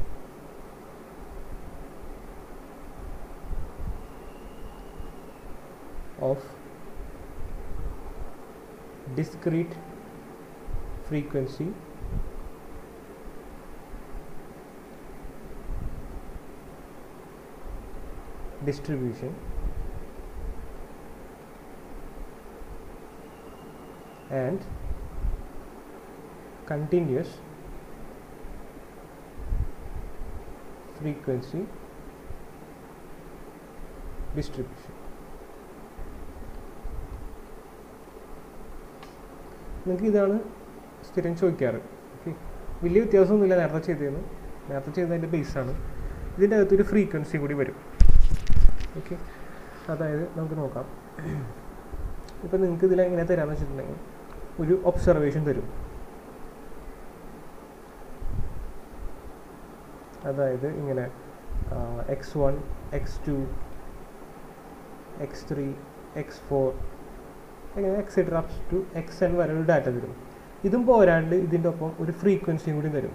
of discrete frequency distribution and continuous frequency distribution നിങ്ങൾക്ക് ഇതാണ് സ്ഥിരം ചോദിക്കാറ് ഓക്കെ വലിയ വ്യത്യാസമൊന്നുമില്ല നേരത്തെ ചെയ്തതെന്ന് നേരത്തെ ചെയ്തതിൻ്റെ ബേസാണ് ഇതിൻ്റെ അകത്തൊരു ഫ്രീക്വൻസി കൂടി വരും ഓക്കെ അതായത് നമുക്ക് നോക്കാം ഇപ്പം നിങ്ങൾക്ക് ഇതിൽ എങ്ങനെ തരാമെന്ന് വെച്ചിട്ടുണ്ടെങ്കിൽ ഒരു ഒബ്സർവേഷൻ തരും അതായത് ഇങ്ങനെ X one X two X three X four അങ്ങനെ etcetera ups to X N വരെ ഒരു ഡാറ്റ തരും ഇതും പോരാണ്ട് ഇതിൻ്റെ ഒപ്പം ഒരു ഫ്രീക്വൻസിയും കൂടി തരും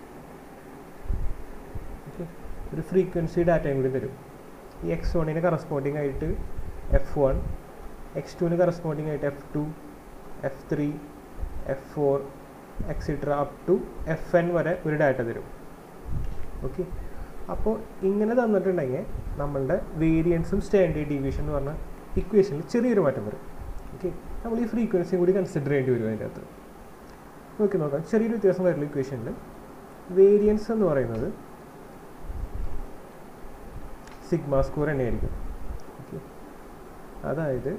ഓക്കെ ഒരു ഫ്രീക്വൻസി ഡാറ്റയും കൂടി തരും ഈ എക്സ് വണ്ണിന് കറസ്പോണ്ടിങ് ആയിട്ട് എഫ് വൺ എക്സ് ടുവിന് കറസ്പോണ്ടിങ് ആയിട്ട് F two F three F four etcetera up to F N വരെ ഒരു ഡാറ്റ തരും ഓക്കെ അപ്പോൾ ഇങ്ങനെ തന്നിട്ടുണ്ടെങ്കിൽ നമ്മളുടെ വേരിയൻസും സ്റ്റാൻഡേർഡ് ഡീവിയേഷൻ എന്ന് പറഞ്ഞ ഇക്വേഷനിൽ ചെറിയൊരു മാറ്റം വരും ഓക്കെ നമ്മൾ ഈ ഫ്രീക്വൻസിയും കൂടി കൺസിഡർ ചെയ്യേണ്ടി വരും അതിൻ്റെ അകത്ത് നോക്കി നോക്കാം ചെറിയൊരു വ്യത്യാസം വരില്ല ഇക്വേഷനിൽ വേരിയൻസ് എന്ന് പറയുന്നത് സിഗ്മ സ്കോർ തന്നെയായിരിക്കും ഓക്കെ അതായത്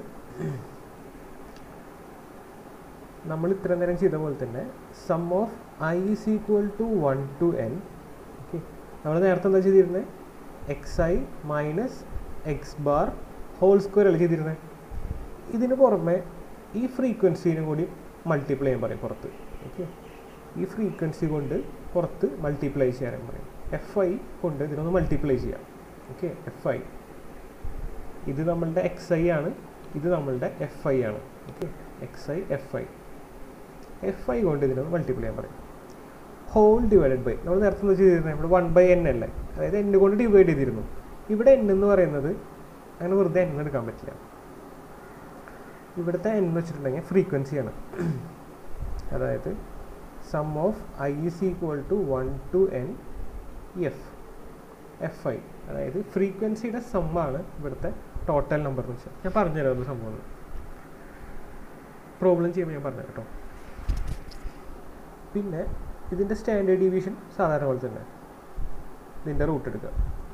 നമ്മൾ ഇത്ര നേരം ചെയ്ത പോലെ തന്നെ sum of I is equal to one to N okay നമ്മൾ നേരത്തെ എന്താ ചെയ്തിരുന്നത് X I minus X bar whole square അല്ല ചെയ്തിരുന്നത് ഇതിന് പുറമെ ഈ ഫ്രീക്വൻസീനും കൂടി മൾട്ടിപ്ലൈ ചെയ്യാൻ പറയും പുറത്ത് ഓക്കെ ഈ ഫ്രീക്വൻസി കൊണ്ട് പുറത്ത് മൾട്ടിപ്ലൈ ചെയ്യാൻ പറയും എഫ് ഐ കൊണ്ട് ഇതിനൊന്ന് മൾട്ടിപ്ലൈ ചെയ്യാം ഓക്കെ എഫ് ഐ ഇത് നമ്മളുടെ എക്സ് ഐ ആണ് ഇത് നമ്മളുടെ എഫ് ഐ ആണ് okay X I F I F I കൊണ്ട് ഇതിനൊന്ന് മൾട്ടിപ്ലൈ ചെയ്യാൻ പറയും ഹോൾ ഡിവൈഡഡ് ബൈ നമ്മൾ നേരത്തെ എന്താ ചെയ്തിരുന്നത് നമ്മൾ വൺ ബൈ എൻ അല്ലേ അതായത് എൻ കൊണ്ട് ഡിവൈഡ് ചെയ്തിരുന്നു ഇവിടെ എൻ എന്ന് പറയുന്നത് അങ്ങനെ വെറുതെ എൻ എടുക്കാൻ പറ്റില്ല ഇവിടുത്തെ എൻ എന്ന് വെച്ചിട്ടുണ്ടെങ്കിൽ ഫ്രീക്വൻസിയാണ് അതായത് sum of I is equal to one to N F F I അതായത് ഫ്രീക്വൻസിയുടെ സമ്മാണ് ഇവിടുത്തെ ടോട്ടൽ നമ്പർ എന്ന് വെച്ചാൽ ഞാൻ പറഞ്ഞുതരാം ഒരു സംഭവം പ്രോബ്ലം ചെയ്യുമ്പോൾ ഞാൻ പറഞ്ഞു കേട്ടോ പിന്നെ ഇതിൻ്റെ സ്റ്റാൻഡേർഡ് ഡീവിയേഷൻ സാധാരണ പോലെ തന്നെ ഇതിൻ്റെ റൂട്ട് എടുക്കുക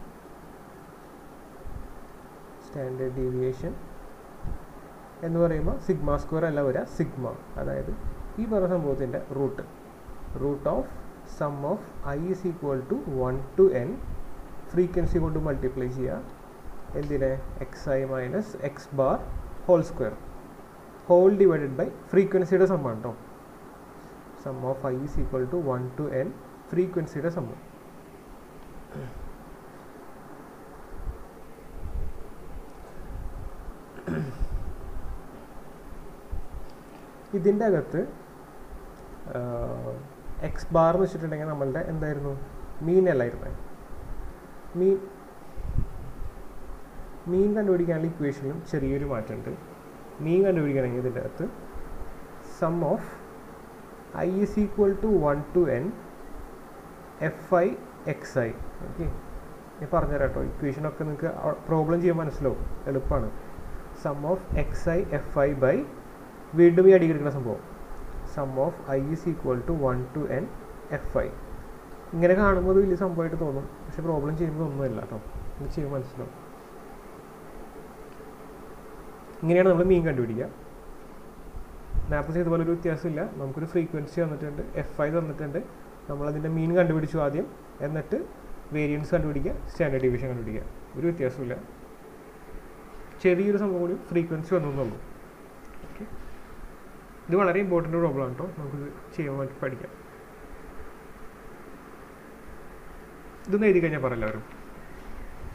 സ്റ്റാൻഡേർഡ് ഡീവിയേഷൻ എന്ന് പറയുമ്പോൾ സിഗ്മ സ്ക്വയർ അല്ല വരിക സിഗ്മ അതായത് ഈ പറഞ്ഞ സംഭവത്തിൻ്റെ root root of sum of I is equal to one to n frequency കൊണ്ട് മൾട്ടിപ്ലൈ ചെയ്യുക എന്തിനെ x I minus X bar whole square whole divided by ഫ്രീക്വൻസിയുടെ സമ്മാണ് കേട്ടോ sum of I is equal to one to n ഫ്രീക്വൻസിയുടെ സമ്മം ഇതിൻ്റെ അകത്ത് എക്സ് ബാർ എന്ന് വെച്ചിട്ടുണ്ടെങ്കിൽ നമ്മളുടെ എന്തായിരുന്നു മീൻ അല്ലായിരുന്നേ മീൻ മീൻ കണ്ടുപിടിക്കാനുള്ള ഇക്വേഷനിലും ചെറിയൊരു മാറ്റമുണ്ട് മീൻ കണ്ടുപിടിക്കണമെങ്കിൽ ഇതിൻ്റെ അകത്ത് sum of I is equal to one to N f i x I okay ഞാൻ പറഞ്ഞുതരാം കേട്ടോ ഇക്വേഷനൊക്കെ നിങ്ങൾക്ക് പ്രോബ്ലം ചെയ്യാൻ മനസ്സിലാവും എളുപ്പമാണ് sum of x I F i by വീണ്ടും ഈ അടിയിൽ എടുക്കുന്ന സംഭവം sum of I is equal to one to N f i ഇങ്ങനെ കാണുമ്പോൾ അത് വലിയ സംഭവമായിട്ട് തോന്നും പക്ഷെ പ്രോബ്ലം ചെയ്യുമ്പോൾ ഒന്നുമില്ല കേട്ടോ ഇത് ചെയ്യുമ്പോൾ മനസ്സിലാവും ഇങ്ങനെയാണ് നമ്മൾ മീൻ കണ്ടുപിടിക്കുക നേരത്തെ ചെയ്ത പോലെ ഒരു വ്യത്യാസമില്ല നമുക്കൊരു ഫ്രീക്വൻസി തന്നിട്ടുണ്ട് എഫ് ഐ തന്നിട്ടുണ്ട് നമ്മളതിൻ്റെ മീൻ കണ്ടുപിടിച്ചു ആദ്യം എന്നിട്ട് വേരിയൻസ് കണ്ടുപിടിക്കുക സ്റ്റാൻഡേർഡ് ഡിവിഷൻ കണ്ടുപിടിക്കുക ഒരു വ്യത്യാസമില്ല ചെറിയൊരു സംഭവം കൂടി ഫ്രീക്വൻസി വന്നെന്നുള്ളൂ ഓക്കെ ഇത് വളരെ ഇമ്പോർട്ടൻ്റ് പ്രോബ്ലം ആണ് കേട്ടോ നമുക്കിത് ചെയ്യാൻ വേണ്ടി പഠിക്കാം ഇതൊന്ന് എഴുതി കഴിഞ്ഞാൽ പറ എല്ലാവരും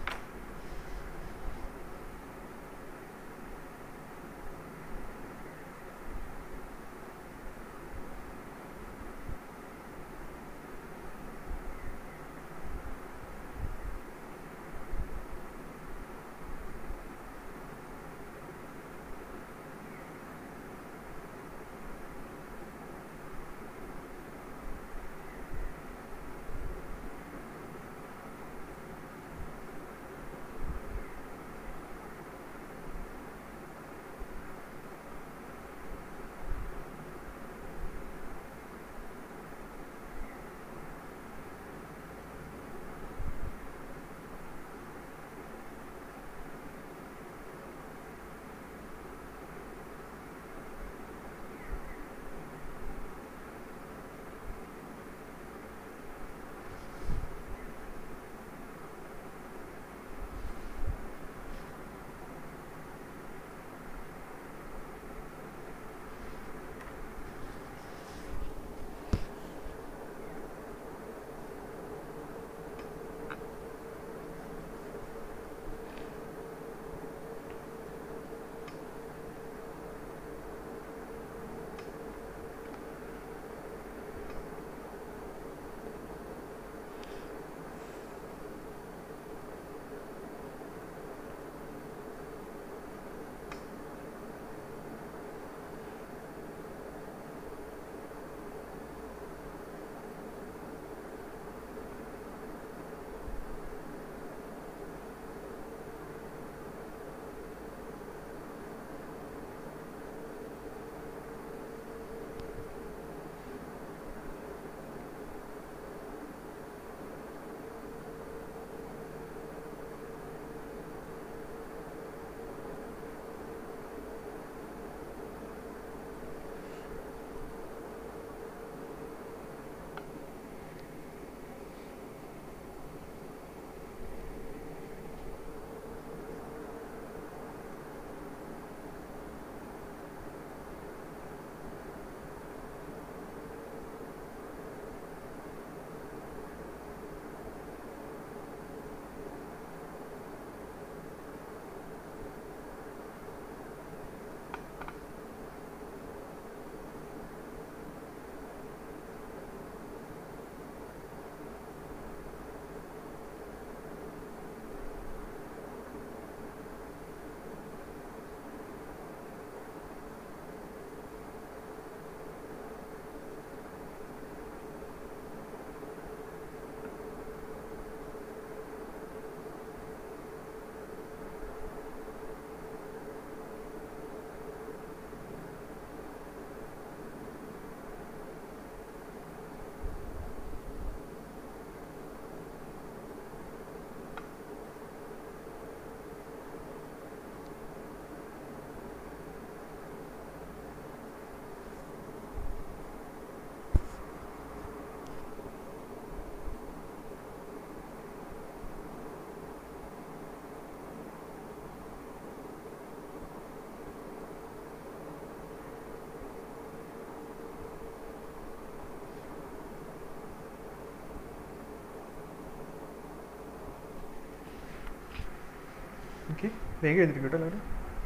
ഓക്കെ വേഗം എഴുതിരിക്കട്ടോ എല്ലാവരും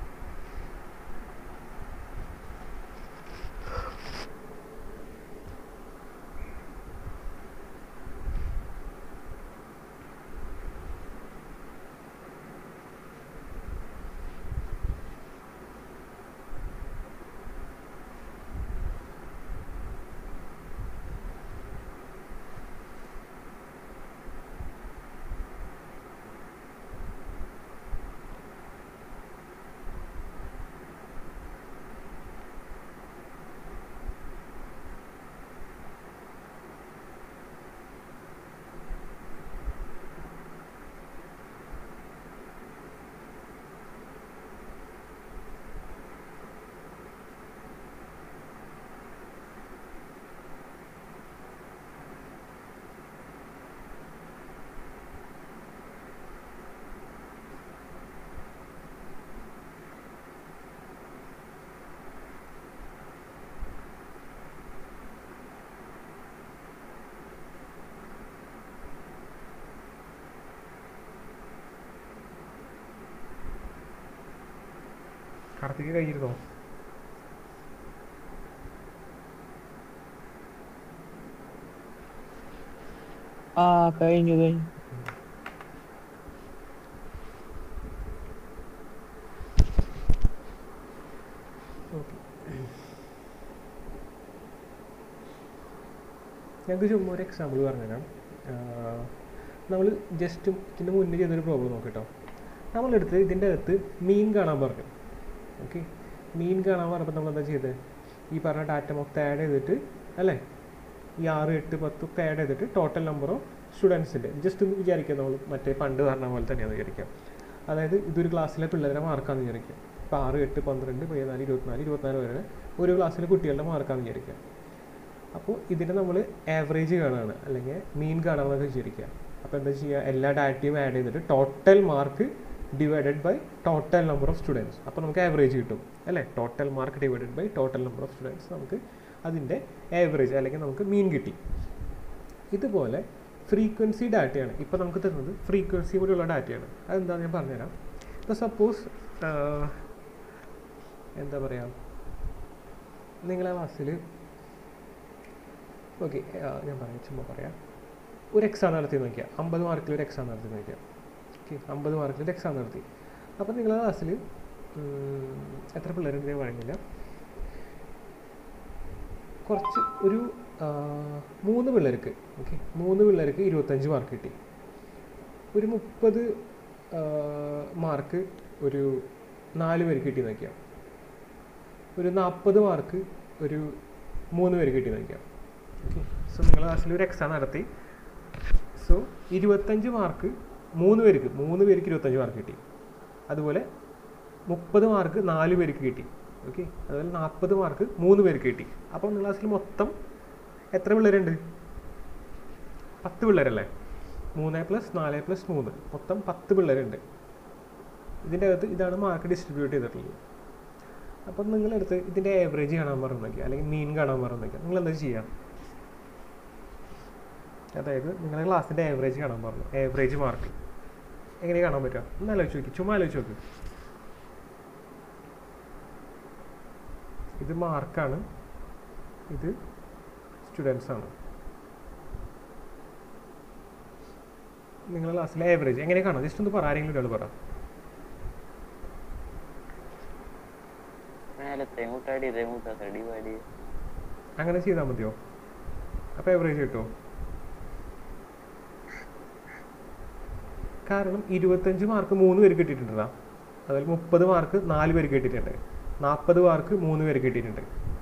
കാർത്തിക കഴിഞ്ഞിരുന്നോ ആ കഴിഞ്ഞു കഴിഞ്ഞു ഓക്കെ ഞങ്ങൾക്ക് ചുമ്മാ ഒരു എക്സാമ്പിൾ പറഞ്ഞുതരാം നമ്മൾ ജസ്റ്റ് ഇതിൻ്റെ മുന്നേ ചെയ്തൊരു പ്രോബ്ലം നോക്കിട്ടോ നമ്മളെടുത്ത് ഇതിൻ്റെ അകത്ത് മീൻ കാണാൻ പറഞ്ഞു ഓക്കെ മീൻ കാണാൻ പറഞ്ഞപ്പോൾ നമ്മൾ എന്താ ചെയ്തത് ഈ പറഞ്ഞ ഡാറ്റ മൊത്തം ആഡ് ചെയ്തിട്ട് അല്ലേ ഈ ആറ് എട്ട് പത്ത് ഒക്കെ ആഡ് ചെയ്തിട്ട് ടോട്ടൽ നമ്പർ ഓഫ് സ്റ്റുഡൻസിൻ്റെ ജസ്റ്റ് ഒന്ന് വിചാരിക്കാം നമ്മൾ മറ്റേ പണ്ട് പറഞ്ഞ പോലെ തന്നെയാണ് വിചാരിക്കാം അതായത് ഇതൊരു ക്ലാസ്സിലെ പിള്ളേരുടെ മാർക്കാണെന്ന് വിചാരിക്കാം ഇപ്പോൾ ആറ് എട്ട് പന്ത്രണ്ട് പതിനാല് ഇരുപത്തിനാല് ഇരുപത്തിനാല് വരെ ഒരു ക്ലാസ്സിലെ കുട്ടികളുടെ മാർക്കാണെന്ന് വിചാരിക്കാം അപ്പോൾ ഇതിനെ നമ്മൾ ആവറേജ് കാണുകയാണ് അല്ലെങ്കിൽ മീൻ കാണാമെന്നൊക്കെ വിചാരിക്കുക അപ്പോൾ എന്താ ചെയ്യുക എല്ലാ ഡാറ്റയും ആഡ് ചെയ്തിട്ട് total mark divided by total number of students അപ്പോൾ നമുക്ക് ആവറേജ് കിട്ടും അല്ലേ total mark divided by total number of students നമുക്ക് അതിൻ്റെ ആവറേജ് അല്ലെങ്കിൽ നമുക്ക് മീൻ കിട്ടി ഇതുപോലെ ഫ്രീക്വൻസി ഡാറ്റയാണ് ഇപ്പോൾ നമുക്ക് തരുന്നത് ഫ്രീക്വൻസി കൂടിയുള്ള ഡാറ്റയാണ് അതെന്താണെന്ന് ഞാൻ പറഞ്ഞുതരാം ഇപ്പോൾ സപ്പോസ് എന്താ പറയുക നിങ്ങളെ ക്ലാസ്സിൽ ഓക്കെ ഞാൻ പറയാം ചുമ്മാ പറയാം ഒരു എക്സാം നടത്തി നോക്കിയാൽ അമ്പത് മാർക്കിൽ ഒരു എക്സാം നടത്തി നോക്കിയാൽ ഓക്കെ അമ്പത് മാർക്കിൽ ഒരു എക്സാം നടത്തി അപ്പോൾ നിങ്ങളുടെ ക്ലാസ്സിൽ എത്ര പിള്ളേരുണ്ട് ഞാൻ പറയുന്നില്ല കുറച്ച് ഒരു ആ, മൂന്ന് പിള്ളേർക്ക് ഓക്കെ മൂന്ന് പിള്ളേർക്ക് ഇരുപത്തഞ്ച് മാർക്ക് കിട്ടി ഒരു മുപ്പത് മാർക്ക് ഒരു നാല് പേർക്ക് കിട്ടി നോക്കിയാൽ ഒരു നാൽപ്പത് മാർക്ക് ഒരു മൂന്ന് പേർക്ക് കിട്ടി നോക്കിയാൽ ഓക്കെ സോ നിങ്ങളുടെ ക്ലാസ്സിൽ ഒരു എക്സാം നടത്തി സോ ഇരുപത്തഞ്ച് മാർക്ക് മൂന്ന് പേർക്ക് മൂന്ന് പേർക്ക് ഇരുപത്തഞ്ച് മാർക്ക് കിട്ടി അതുപോലെ മുപ്പത് മാർക്ക് നാല് പേർക്ക് കിട്ടി ഓക്കെ അതുപോലെ നാൽപ്പത് മാർക്ക് മൂന്ന് പേർക്ക് കിട്ടി അപ്പോൾ നിങ്ങളുടെ ക്ലാസ്സിൽ മൊത്തം എത്ര പിള്ളേരുണ്ട് പത്ത് പിള്ളേരല്ലേ മൂന്ന് പ്ലസ് നാല് പ്ലസ് മൂന്ന് മൊത്തം പത്ത് പിള്ളേരുണ്ട് ഇതിൻ്റെ അകത്ത് ഇതാണ് മാർക്ക് ഡിസ്ട്രിബ്യൂട്ട് ചെയ്തിട്ടുള്ളത് അപ്പം നിങ്ങളെടുത്ത് ഇതിൻ്റെ ആവറേജ് കാണാൻ പറഞ്ഞേക്കുക അല്ലെങ്കിൽ മീൻ കാണാൻ പറഞ്ഞേക്കുക നിങ്ങൾ എന്താ ചെയ്യുക അതായത് നിങ്ങളുടെ ക്ലാസ്സിൻ്റെ ആവറേജ് കാണാൻ പറഞ്ഞു ആവറേജ് മാർക്ക് എങ്ങനെ കാണാൻ പറ്റുക ഒന്ന് ആലോചിച്ച് നോക്കി ചുമ്മാ ആലോചിച്ച് നോക്ക് ഇത് മാർക്കാണ് ഇത് സ്റ്റുഡൻസ് ആണ് നിങ്ങളുടെ ക്ലാസ്സിലെ ആവറേജ് എങ്ങനെ കാണാം ജസ്റ്റ് ഒന്ന് പറ ആരെങ്കിലും ഒരാൾ പറ മേലത്തെ കൂട്ടാടി ഇതേ കൂട്ടാത്ത ഡിവൈഡ് അങ്ങനെ ചെയ്താൽ മതിയോ അപ്പോൾ ആവറേജ് കിട്ടുമോ കാരണം ഇരുപത്തഞ്ച് മാർക്ക് മൂന്ന് പേര് കിട്ടിയിട്ടുണ്ടാ അതിൽ മുപ്പത് മാർക്ക് നാല് പേര് കിട്ടിയിട്ടുണ്ട് നാൽപ്പത് മാർക്ക് മൂന്ന് പേര് കിട്ടിയിട്ടുണ്ട്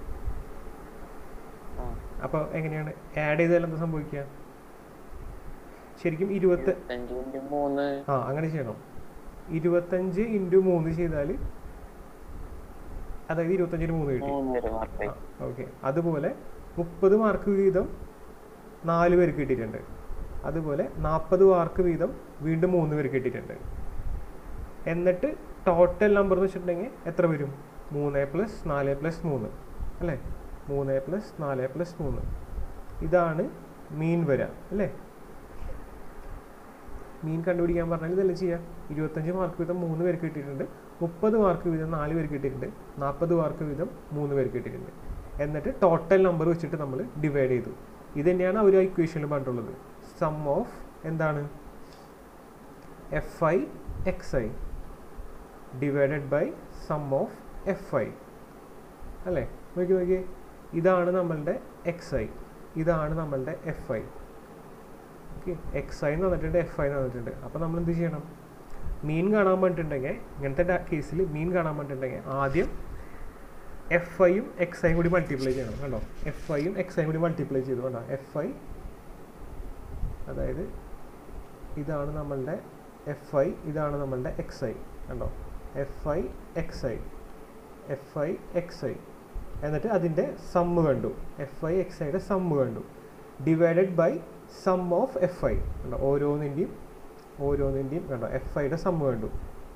ആ അപ്പോൾ എങ്ങനെയാണ് ആഡ് ചെയ്താൽ എന്താ സംഭവിക്കുക ശരിക്കും ഇരുപത്തി അഞ്ച് കൊണ്ട് മൂന്ന് ആ അങ്ങനെ ചെയ്യണം ഇരുപത്തഞ്ച് ഇൻറ്റു മൂന്ന് ചെയ്താൽ അതായത് ഇരുപത്തഞ്ചിന് മൂന്ന് കിട്ടി മൂന്ന് പേര് മാർക്ക് ഓക്കെ അതുപോലെ മുപ്പത് മാർക്ക് വീതം നാല് പേർക്ക് കിട്ടിയിട്ടുണ്ട് അതുപോലെ നാൽപ്പത് മാർക്ക് വീതം വീണ്ടും മൂന്ന് പേർക്ക് കിട്ടിയിട്ടുണ്ട് എന്നിട്ട് ടോട്ടൽ നമ്പർ എന്ന് വെച്ചിട്ടുണ്ടെങ്കിൽ എത്ര വരും മൂന്ന് പ്ലസ് നാല് പ്ലസ് മൂന്ന് അല്ലേ മൂന്ന് പ്ലസ് നാല് പ്ലസ് മൂന്ന് ഇതാണ് മീൻ വരിക അല്ലേ മീൻ കണ്ടുപിടിക്കാൻ പറഞ്ഞാൽ ഇതെല്ലാം ചെയ്യാം ഇരുപത്തഞ്ച് മാർക്ക് വീതം മൂന്ന് പേർക്ക് കിട്ടിയിട്ടുണ്ട് മുപ്പത് മാർക്ക് വീതം നാല് പേർക്ക് കിട്ടിയിട്ടുണ്ട് നാൽപ്പത് മാർക്ക് വീതം മൂന്ന് പേർക്ക് കിട്ടിയിട്ടുണ്ട് എന്നിട്ട് ടോട്ടൽ നമ്പർ വെച്ചിട്ട് നമ്മൾ ഡിവൈഡ് ചെയ്തു ഇത് തന്നെയാണ് അവർ ഇക്വേഷനിൽ പറഞ്ഞിട്ടുള്ളത് സം ഓഫ് എന്താണ് f i x i divided by sum of f i അല്ലേ നോക്കി നോക്കിയേ ഇതാണ് നമ്മളുടെ എക്സ് ഐ ഇതാണ് നമ്മളുടെ F i okay X I എന്ന് തന്നിട്ടുണ്ട് എഫ് ഐ എന്ന് തന്നിട്ടുണ്ട് അപ്പോൾ നമ്മൾ എന്ത് ചെയ്യണം മീൻ കാണാൻ വേണ്ടിയിട്ടുണ്ടെങ്കിൽ ഇങ്ങനത്തെ കേസിൽ മീൻ കാണാൻ വേണ്ടിയിട്ടുണ്ടെങ്കിൽ ആദ്യം എഫ് ഐയും എക്സ് ഐയും കൂടി മൾട്ടിപ്ലൈ ചെയ്യണം കണ്ടോ എഫ് ഐയും എക്സ് ഐയും കൂടി മൾട്ടിപ്ലൈ ചെയ്തു കണ്ടോ എഫ് ഐ അതായത് ഇതാണ് നമ്മളുടെ എഫ് ഐ ഇതാണ് നമ്മളുടെ എക്സ് ഐ കണ്ടോ f i x I F i x i എന്നിട്ട് അതിൻ്റെ സമ്മ് കണ്ടു എഫ് ഐ എക്സ് ഐയുടെ സമ്മ് കണ്ടു divided by sum of f i കണ്ടോ ഓരോന്നിൻ്റെയും ഓരോന്നിൻ്റെയും കണ്ടോ എഫ് ഐയുടെ സമ്മ് കണ്ടു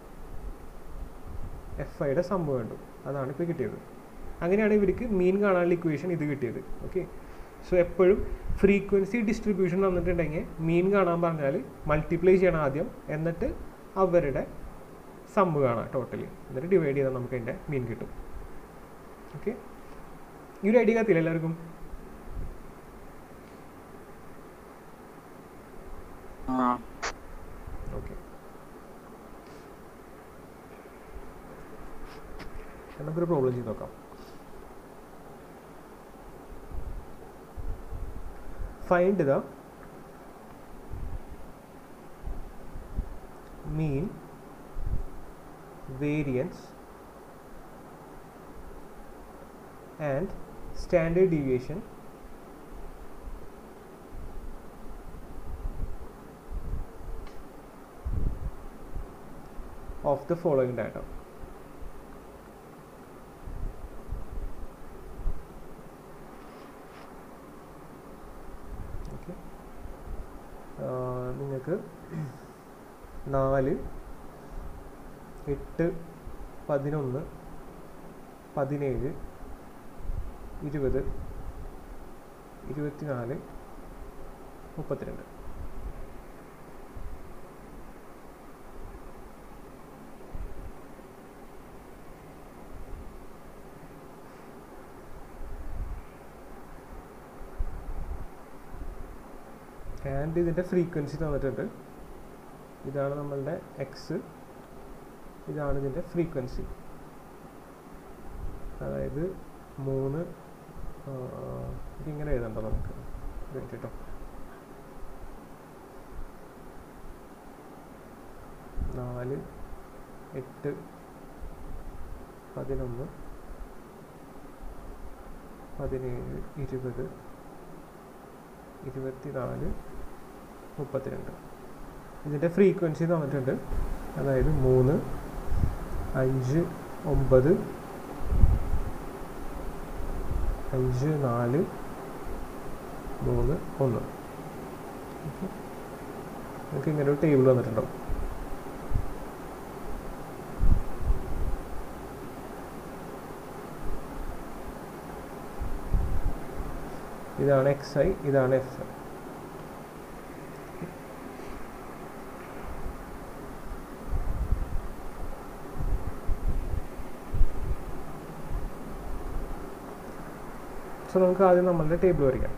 എഫ് ഐയുടെ സമ്മ് കണ്ടു അതാണ് ഇപ്പോൾ കിട്ടിയത് അങ്ങനെയാണ് ഇവർക്ക് മീൻ കാണാനുള്ള ഇക്വേഷൻ ഇത് കിട്ടിയത് ഓക്കെ സോ എപ്പോഴും ഫ്രീക്വൻസി ഡിസ്ട്രിബ്യൂഷൻ വന്നിട്ടുണ്ടെങ്കിൽ മീൻ കാണാൻ പറഞ്ഞാൽ മൾട്ടിപ്ലൈ ചെയ്യണം ആദ്യം എന്നിട്ട് അവരുടെ സമ്മ് കാണാം ടോട്ടലി എന്നിട്ട് ഡിവൈഡ് ചെയ്താൽ നമുക്ക് അതിൻ്റെ മീൻ കിട്ടും ഓക്കെ ഈ ഒരു ഐഡിയ കത്തില്ല എല്ലാവർക്കും ആ ഓക്കെ നമുക്കൊരു പ്രോബ്ലം ചെയ്ത് നോക്കാം find the mean variance and standard deviation of the following data. Okay നിങ്ങൾക്ക് നാല് എട്ട് പതിനൊന്ന് പതിനേഴ് ഇരുപത് ഇരുപത്തിനാല് മുപ്പത്തിരണ്ട് ആൻഡ് ഇതിൻ്റെ ഫ്രീക്വൻസി തന്നിട്ടുണ്ട് ഇതാണ് നമ്മളുടെ എക്സ് ഇതാണ് ഇതിൻ്റെ ഫ്രീക്വൻസി അതായത് മൂന്ന് ആ, ഇതിങ്ങനെ എഴുതണ്ടോ നമുക്ക് വെയിറ്റ് കേട്ടോ നാല് എട്ട് പതിനൊന്ന് പതിനേഴ് ഇരുപത് ഇരുപത്തിനാല് മുപ്പത്തിരണ്ട് ഇതിൻ്റെ ഫ്രീക്വൻസി തന്നിട്ടുണ്ട് അതായത് മൂന്ന് അഞ്ച് ഒമ്പത് അഞ്ച് നാല് മൂന്ന് ഒന്ന് ഓക്കെ നമുക്ക് ഇങ്ങനെ ഒരു ടേബിൾ വന്നിട്ടുണ്ടാവും ഇതാണ് എക്സ് ഐ ഇതാണ് എഫ് ഐ സോ നമുക്ക് ആദ്യം നമ്മളുടെ ടേബിൾ വരയ്ക്കാം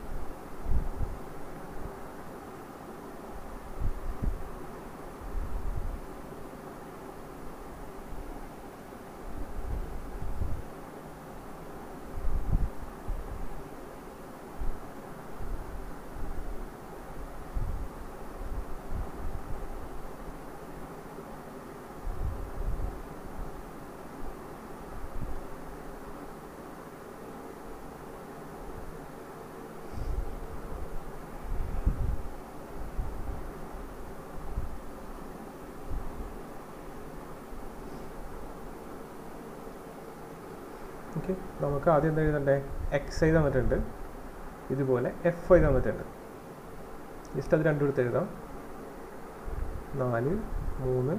ഓക്കെ നമുക്ക് ആദ്യം എന്താ എഴുതണ്ടേ എക്സ് ഐ തന്നിട്ടുണ്ട് ഇതുപോലെ എഫ് ഐ തന്നിട്ടുണ്ട് ജസ്റ്റ് അത് രണ്ടും എടുത്ത് എഴുതാം നാല് മൂന്ന്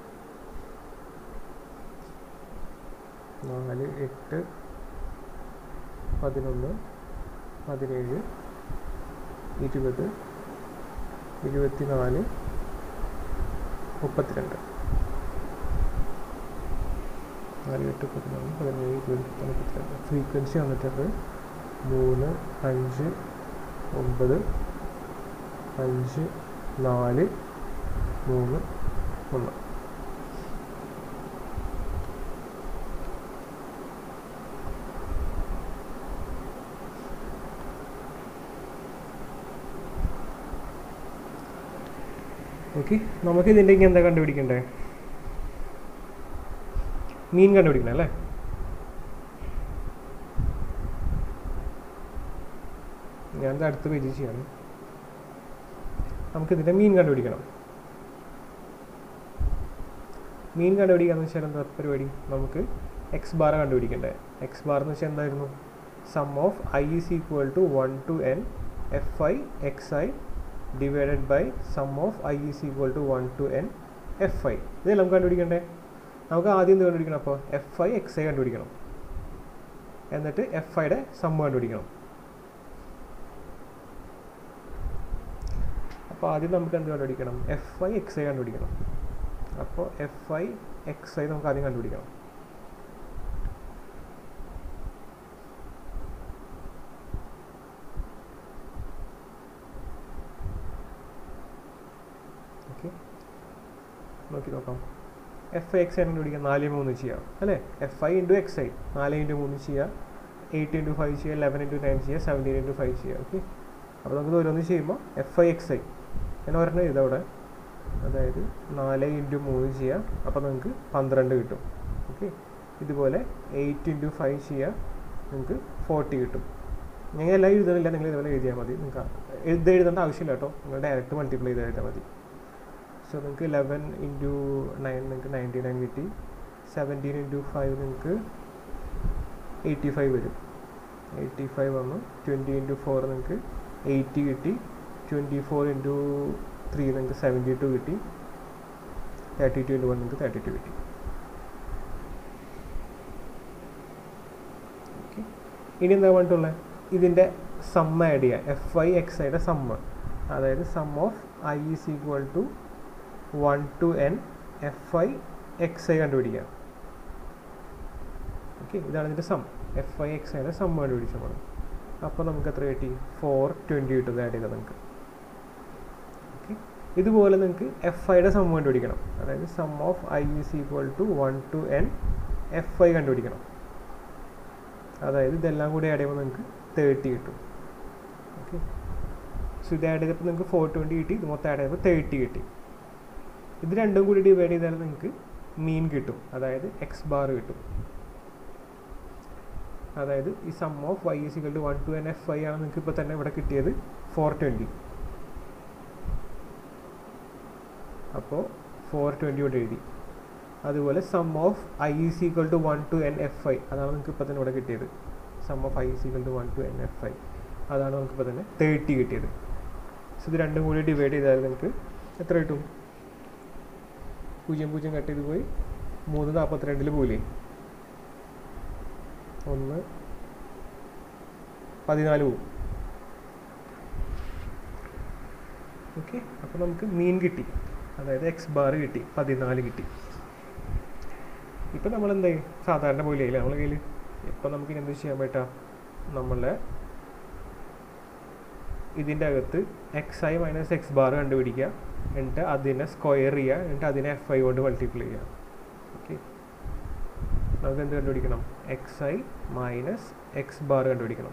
നാല് എട്ട് പതിനൊന്ന് പതിനേഴ് ഇരുപത് ഇരുപത്തിനാല് മുപ്പത്തിരണ്ട് നാല് എട്ട് പതിനൊന്ന് പതിനേഴ് ഇരുപത് മുപ്പത്തൊന്ന് മുപ്പത്തിരണ്ട് ഫ്രീക്വൻസി വന്നിട്ടുണ്ട് മൂന്ന് അഞ്ച് ഒമ്പത് അഞ്ച് നാല് മൂന്ന് ഒന്ന് ഓക്കെ നമുക്ക് ഇതിൻ്റെ ഇങ്ങനെ എന്താ കണ്ടുപിടിക്കണ്ടേ മീൻ കണ്ടുപിടിക്കണം അല്ലേ ഞാനിത് അടുത്ത പേജ് ചെയ്യാണ് നമുക്ക് ഇതിൻ്റെ മീൻ കണ്ടുപിടിക്കണം മീൻ കണ്ടുപിടിക്കാന്ന് വെച്ചാൽ എന്താ പരിപാടി നമുക്ക് എക്സ് ബാർ കണ്ടുപിടിക്കണ്ടേ എക്സ് ബാർ എന്ന് വെച്ചാൽ എന്തായിരുന്നു sum of I is equal to one to N f i x i divided by sum of I is equal to one to N f i ഇതല്ലേ നമുക്ക് കണ്ടുപിടിക്കണ്ടേ നമുക്ക് ആദ്യം എന്ത് കണ്ടുപിടിക്കണം അപ്പോൾ എഫ് ഐ എക്സ് ഐ കണ്ടുപിടിക്കണം എന്നിട്ട് എഫ് ഐയുടെ സം കണ്ടുപിടിക്കണം അപ്പോൾ ആദ്യം നമുക്ക് എന്ത് കണ്ടുപിടിക്കണം എഫ് ഐ എക്സ് ഐ കണ്ടുപിടിക്കണം അപ്പോൾ എഫ് ഐ എക്സ് ഐ നമുക്ക് ആദ്യം കണ്ടുപിടിക്കണം ഓക്കെ നോക്കി നോക്കാം എഫ് ഐ എക്സ് ഐ കണ്ടുപിടിക്കാം നാല് മൂന്ന് ചെയ്യാം അല്ലേ f i into x i നാല് ഇൻറ്റു മൂന്ന് ചെയ്യാം എയ്റ്റ് ഇൻറ്റു ഫൈവ് ചെയ്യുക ലെവൻ ഇൻറ്റു നയൻ ചെയ്യുക സെവൻറ്റീൻ ഇൻറ്റു ഫൈവ് ചെയ്യുക ഓക്കെ അപ്പോൾ നമുക്ക് ഓരോന്ന് ചെയ്യുമ്പോൾ എഫ് ഐ എക്സ് ഐ ഞാൻ ഒരെണ്ണം ഇതവിടെ അതായത് നാല് ഇൻറ്റു മൂന്ന് ചെയ്യാം അപ്പോൾ നിങ്ങൾക്ക് പന്ത്രണ്ട് കിട്ടും ഓക്കെ ഇതുപോലെ എയ്റ്റ് ഇൻറ്റു ഫൈവ് ചെയ്യുക നിങ്ങൾക്ക് ഫോർട്ടി കിട്ടും നിങ്ങൾ എല്ലാം എഴുതണില്ല നിങ്ങൾ ഇതുപോലെ എഴുതിയാൽ മതി നിങ്ങൾക്ക് ഇത് എഴുതേണ്ട ആവശ്യമില്ല കേട്ടോ നിങ്ങൾ ഡയറക്റ്റ് മൾട്ടിപ്ലൈ ചെയ്ത് എഴുതിയാൽ മതി സോ നിങ്ങൾക്ക് ലെവൻ ഇൻറ്റു നയൻ നിങ്ങൾക്ക് നയൻറ്റി നയൻ കിട്ടി സെവൻറ്റീൻ ഇൻറ്റു ഫൈവ് നിങ്ങൾക്ക് എയ്റ്റി ഫൈവ് വരും എയ്റ്റി ഫൈവ് വന്നു ട്വൻറ്റി ഇൻറ്റു ഫോർ നിങ്ങൾക്ക് എയ്റ്റി കിട്ടി ട്വൻറ്റി ഫോർ ഇൻറ്റു ത്രീ നിങ്ങൾക്ക് സെവൻറ്റി ടു കിട്ടി തേർട്ടി ടു ഇൻറ്റു വൺ നിങ്ങൾക്ക് തേർട്ടി ടു കിട്ടി ഓക്കെ ഇനി എന്താ പറഞ്ഞിട്ടുള്ളത് ഇതിൻ്റെ സമ്മ ആഡ് ചെയ്യുക എഫ് ഐ എക്സ് ഐയുടെ സമ്മ അതായത് sum of I is equal to one to N f i x i കണ്ടുപിടിക്കുക ഓക്കെ ഇതാണ് ഇതിൻ്റെ സം എഫ് ഐ എക്സ് ഐയുടെ സം കണ്ടുപിടിച്ചു നമ്മൾ അപ്പോൾ നമുക്ക് എത്ര കിട്ടി ഫോർ ട്വൻറ്റി കിട്ടും ആഡ് ചെയ്താൽ നിങ്ങൾക്ക് ഓക്കെ ഇതുപോലെ നിങ്ങൾക്ക് എഫ് ഐയുടെ സം കണ്ടുപിടിക്കണം അതായത് sum of I is equal to one to N f i കണ്ടുപിടിക്കണം അതായത് ഇതെല്ലാം കൂടി ആഡ് ചെയ്യുമ്പോൾ നിങ്ങൾക്ക് തേർട്ടി കിട്ടും ഓക്കെ സോ ഇത് ആഡ് ചെയ്തപ്പോൾ നിങ്ങൾക്ക് ഫോർ ട്വൻറ്റി കിട്ടി ഇത് മൊത്തം ആഡ് ചെയ്തപ്പോൾ തേർട്ടി കിട്ടി ഇത് രണ്ടും കൂടി ഡിവൈഡ് ചെയ്താൽ നിങ്ങൾക്ക് മീൻ കിട്ടും അതായത് എക്സ് ബാർ കിട്ടും അതായത് ഈ sum of y is equal to one to N f I ആണ് നിങ്ങൾക്ക് ഇപ്പോൾ തന്നെ ഇവിടെ കിട്ടിയത് ഫോർ ട്വൻറ്റി അപ്പോൾ ഫോർ ട്വൻറ്റി ഇവിടെ എഴുതി അതുപോലെ sum of I is equal to one to N f i അതാണ് നിങ്ങൾക്ക് ഇപ്പോൾ തന്നെ ഇവിടെ കിട്ടിയത് sum of I is equal to one to N f i അതാണ് നമുക്ക് ഇപ്പോൾ തന്നെ തേർട്ടി കിട്ടിയത് സോ ഇത് രണ്ടും കൂടി ഡിവൈഡ് ചെയ്താൽ നിങ്ങൾക്ക് എത്ര കിട്ടും പൂജ്യം പൂജ്യം കട്ട് ചെയ്ത് പോയി മൂന്ന് നാൽപ്പത്തിരണ്ടിൽ പോയില്ലേ ഒന്ന് പതിനാല് പോവും ഓക്കെ അപ്പോൾ നമുക്ക് മീൻ കിട്ടി അതായത് എക്സ് ബാർ കിട്ടി പതിനാല് കിട്ടി ഇപ്പം നമ്മൾ എന്തായി സാധാരണ പോലെ ആയില്ലേ നമ്മളെ കയ്യിൽ ഇപ്പം നമുക്ക് ഇനി എന്ത് ചെയ്യാൻ പറ്റാ നമ്മളെ ഇതിൻ്റെ അകത്ത് X I minus X bar കണ്ടുപിടിക്കുക എന്നിട്ട് അതിനെ സ്ക്വയർ ചെയ്യുക എന്നിട്ട് അതിനെ എഫ് ഐ കൊണ്ട് മൾട്ടിപ്ലൈ ചെയ്യുക ഓക്കെ നമുക്ക് എന്ത് കണ്ടുപിടിക്കണം x I minus X bar കണ്ടുപിടിക്കണം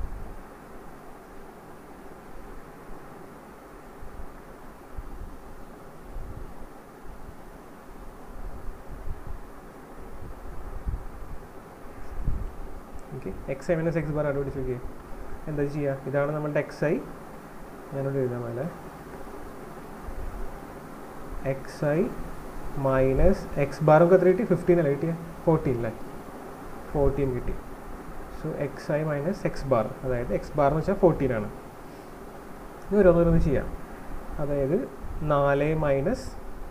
okay X I minus X bar കണ്ടുപിടിച്ച് നോക്കിയേ എന്താ ചെയ്യുക ഇതാണ് നമ്മളുടെ എക്സ് ഐ ഞാനിവിടെ എഴുതാൻ പോലെ x I minus X bar നമുക്ക് എത്ര കിട്ടി ഫിഫ്റ്റീൻ അല്ലേ കിട്ടിയ ഫോർട്ടീൻ അല്ലേ ഫോർട്ടീൻ കിട്ടി so X I minus X bar അതായത് എക്സ് ബാർ എന്ന് വെച്ചാൽ ഫോർട്ടീൻ ആണ് ഇനി ഓരോന്നോരോന്ന് ചെയ്യാം അതായത് നാല് മൈനസ്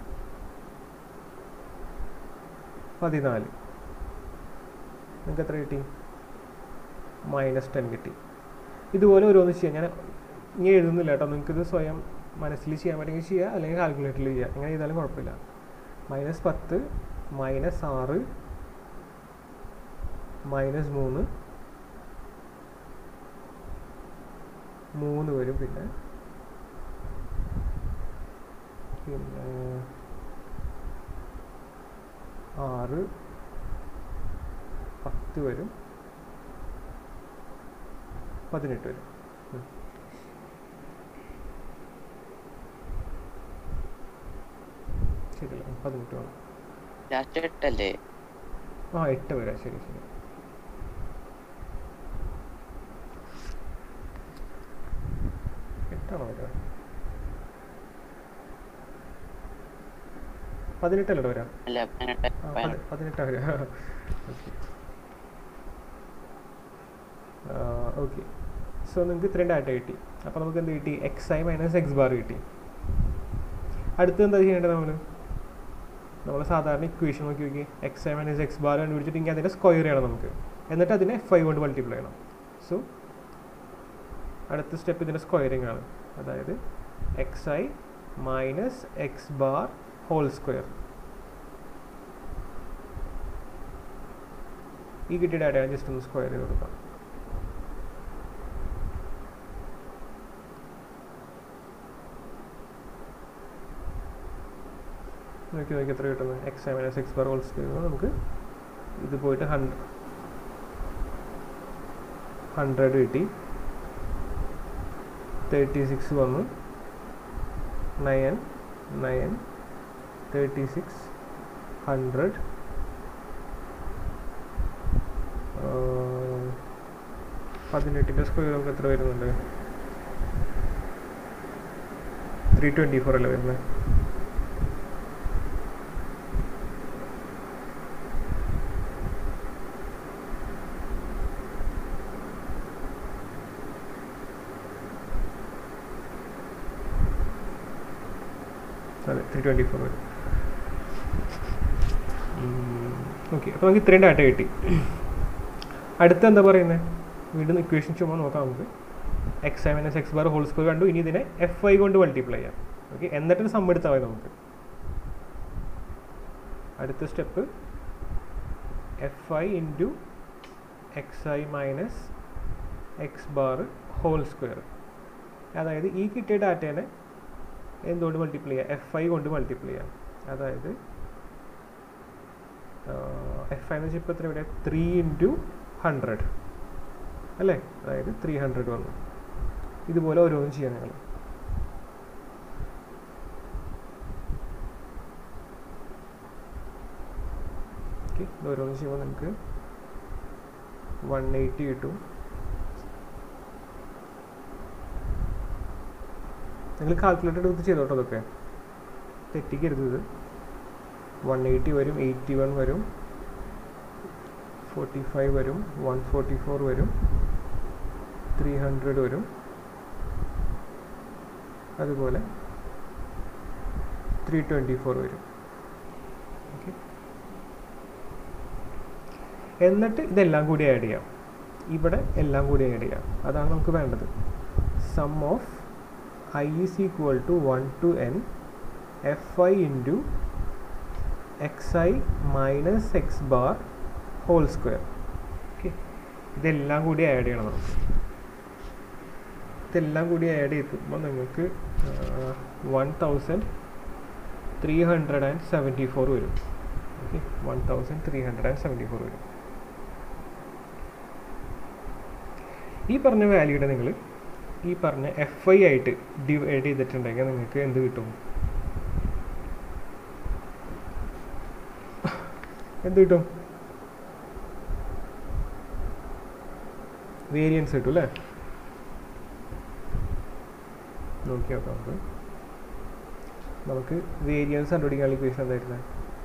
പതിനാല് നിങ്ങൾക്ക് എത്ര കിട്ടി മൈനസ് ടെൻ കിട്ടി ഇതുപോലെ ഓരോന്ന് ചെയ്യാം ഞാൻ ഇനി എഴുതുന്നില്ല കേട്ടോ നിങ്ങൾക്കിത് സ്വയം മനസ്സിൽ ചെയ്യാൻ പറ്റുമെങ്കിൽ ചെയ്യുക അല്ലെങ്കിൽ കാൽക്കുലേറ്ററിൽ ചെയ്യുക എങ്ങനെ ചെയ്താലും കുഴപ്പമില്ല മൈനസ് പത്ത് മൈനസ് ആറ് മൈനസ് മൂന്ന് മൂന്ന് വരും പിന്നെ പിന്നെ ആറ് പത്ത് വരും പതിനെട്ട് വരും ഉം. ശരിയല്ല ഉം, പതിനെട്ട് വേണം ലാസ്റ്റ് എട്ടല്ലേ ആ എട്ട് വരാം ശരി ശരി എട്ടാണോ വരാ പതിനെട്ടല്ലോ വരാം അല്ല പതിനെട്ട് ആ, പതിനെട്ട് പതി- പതിനെട്ടാ വരാ ഓക്കെ ഓക്കെ സോ നിങ്ങൾക്ക് ഇത്രയും ഡാറ്റ കിട്ടി അപ്പോൾ നമുക്ക് എന്ത് കിട്ടി x I minus X bar കിട്ടി അടുത്ത് എന്താ ചെയ്യേണ്ടത് നമ്മൾ നമ്മൾ സാധാരണ ഇക്വേഷൻ നോക്കി നോക്കി x I minus X bar കണ്ടുപിടിച്ചിട്ടുണ്ടെങ്കിൽ അതിൻ്റെ സ്ക്വയർ ചെയ്യണം നമുക്ക് എന്നിട്ട് അതിനെ ഫൈവ് കൊണ്ട് മൾട്ടിപ്ലൈ ചെയ്യണം സോ അടുത്ത സ്റ്റെപ്പ് ഇതിൻ്റെ സ്ക്വയറിംഗ് ആണ് അതായത് X I minus X bar whole square ഈ കിട്ടിയ ഡാറ്റ ജസ്റ്റ് ഒന്ന് സ്ക്വയർ ചെയ്ത് കൊടുക്കാം നോക്കി നോക്കി എത്ര കിട്ടുന്നത് x I minus X bar whole square നമുക്ക് ഇത് പോയിട്ട് ഹൺഡ്രഡ് ഹൺഡ്രഡ് കിട്ടി തേർട്ടി സിക്സ് വന്നു nine nine thirty six hundred പതിനെട്ടിൻ്റെ സ്ക്വയർ നമുക്ക് എത്ര വരുന്നുണ്ട് ത്രീ ട്വൻറ്റി ഫോർ അല്ലേ വരുന്നത് അതെ ത്രീ ട്വൻറ്റി ഫോർ വരും ഓക്കെ അപ്പോൾ നമുക്ക് ഇത്രയും ഡാറ്റ കിട്ടി അടുത്ത എന്താ പറയുന്നത് വീണ്ടും ഇക്വേഷൻ ചുമ്മാ നോക്കാം നമുക്ക് X I minus X bar whole square കണ്ടു ഇനി ഇതിനെ എഫ് ഐ കൊണ്ട് മൾട്ടിപ്ലൈ ചെയ്യാം ഓക്കെ എന്നിട്ട് സം എടുത്താൽ മതി നമുക്ക് അടുത്ത step f i into x I minus X bar whole square അതായത് ഈ കിട്ടിയ ഡാറ്റേനെ എന്തുകൊണ്ട് മൾട്ടിപ്ലൈ ചെയ്യാം എഫ് ഐ കൊണ്ട് മൾട്ടിപ്ലൈ ചെയ്യാം അതായത് എഫ് ഐ എന്ന് വെച്ചാൽ ഇപ്പോൾ എത്ര ഇവിടെ ത്രീ ഇൻറ്റു ഹൺഡ്രഡ് അല്ലേ അതായത് ത്രീ ഹൺഡ്രഡ് വന്നു ഇതുപോലെ ഓരോന്നും ചെയ്യാം നിങ്ങൾ ഓക്കെ ഇത് ഓരോന്ന് ചെയ്യുമ്പോൾ നമുക്ക് വൺ എയ്റ്റി കിട്ടും നിങ്ങൾ കാൽക്കുലേറ്റർ എടുത്ത് ചെയ്തോട്ടോ അതൊക്കെ തെറ്റിക്കരുത് ഇത് വൺ എയ്റ്റി വരും എയ്റ്റി വൺ വരും ഫോർട്ടി ഫൈവ് വരും വൺ ഫോർട്ടി ഫോർ വരും ത്രീ ഹൺഡ്രഡ് വരും അതുപോലെ ത്രീ ട്വൻറ്റി ഫോർ വരും ഓക്കെ എന്നിട്ട് ഇതെല്ലാം കൂടി ആഡ് ചെയ്യാം ഇവിടെ എല്ലാം കൂടി ആഡ് ചെയ്യാം അതാണ് നമുക്ക് വേണ്ടത് sum of I is equal to one to N f i into x I minus X bar whole square okay ഇതെല്ലാം കൂടി ആഡ് ചെയ്യണം നമുക്ക് ഇതെല്ലാം കൂടി ആഡ് ചെയ്തുമ്പോൾ നിങ്ങൾക്ക് one thousand three hundred and seventy four വരും okay one thousand three hundred and seventy four വരും ഈ പറഞ്ഞ വാല്യൂടെ നിങ്ങൾ ഈ പറഞ്ഞ എഫ് ഐ ആയിട്ട് ഡിവൈഡ് ചെയ്തിട്ടുണ്ടെങ്കിൽ നിങ്ങൾക്ക് എന്ത് കിട്ടും എന്ത് കിട്ടും വേരിയൻസ് കിട്ടും അല്ലേ നോക്കി നോക്കാം നമുക്ക് നമുക്ക് വേരിയൻസ് കണ്ടുപിടിക്കാനുള്ള ഇക്വേഷൻ എന്തായിരുന്നത്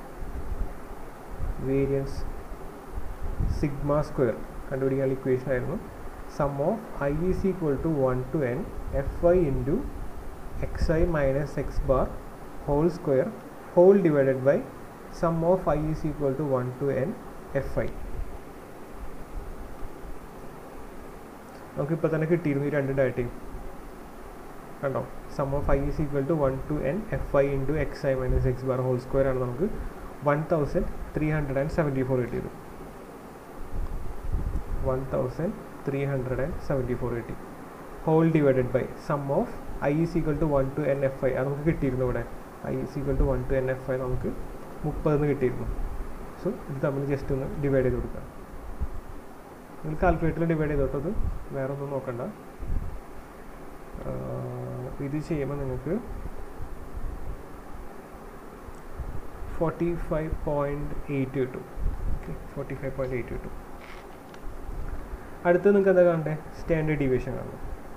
വേരിയൻസ് സിഗ്മ സ്ക്വയർ കണ്ടുപിടിക്കാനുള്ള ഇക്വേഷൻ ആയിരുന്നു sum of I is equal to one to N f i into x I minus X bar whole square whole divided by sum of I is equal to one to N f i നമുക്കിപ്പോൾ തന്നെ കിട്ടിയിരുന്നു ഈ രണ്ട് ഡാറ്റയും കണ്ടോ sum of I is equal to one to N f i into x I minus X bar whole square ആണ് നമുക്ക് one thousand three hundred and seventy four കിട്ടിയത് one thousand three hundred and seventy four കിട്ടി whole divided by sum of I is equal to one to N f i അത് നമുക്ക് കിട്ടിയിരുന്നു ഇവിടെ i is equal to one to N f i നമുക്ക് മുപ്പതെന്ന് കിട്ടിയിരുന്നു so ഇത് തമ്മിൽ ജസ്റ്റ് ഒന്ന് ഡിവൈഡ് ചെയ്ത് കൊടുക്കാം നിങ്ങൾ കാൽക്കുലേറ്ററിൽ ഡിവൈഡ് ചെയ്തോട്ടോ അത് വേറെ ഒന്നും നോക്കണ്ട ആഹ് ഇത് ചെയ്യുമ്പോൾ നിങ്ങൾക്ക് ഫോർട്ടി ഫൈവ് പോയിൻറ്റ് എയ്റ്റ് കിട്ടും okay forty five point eight കിട്ടും അടുത്ത് നിങ്ങൾക്ക് എന്താ കാണണ്ടേ സ്റ്റാൻഡേർഡ് ഡീവിയേഷൻ കാണണം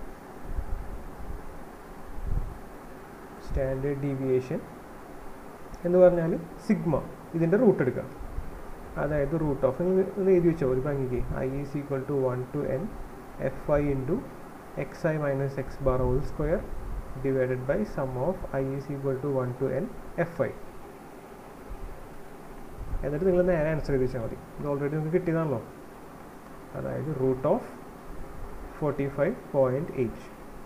സ്റ്റാൻഡേർഡ് ഡീവിയേഷൻ എന്ന് പറഞ്ഞാൽ സിഗ്മ ഇതിൻ്റെ റൂട്ട് എടുക്കുക അതായത് റൂട്ട് ഓഫ് നിങ്ങൾ ഒന്ന് എഴുതി വെച്ചോ ഒരു ഭംഗിക്ക് i is equal to one to N f i into x I minus X bar whole square divided by sum of I is equal to one to N f i എന്നിട്ട് നിങ്ങൾ നേരെ answer ചെയ്ത് വെച്ചാൽ മതി ഇത് already നിങ്ങൾക്ക് കിട്ടിയതാണല്ലോ അതായത് root of forty five point eight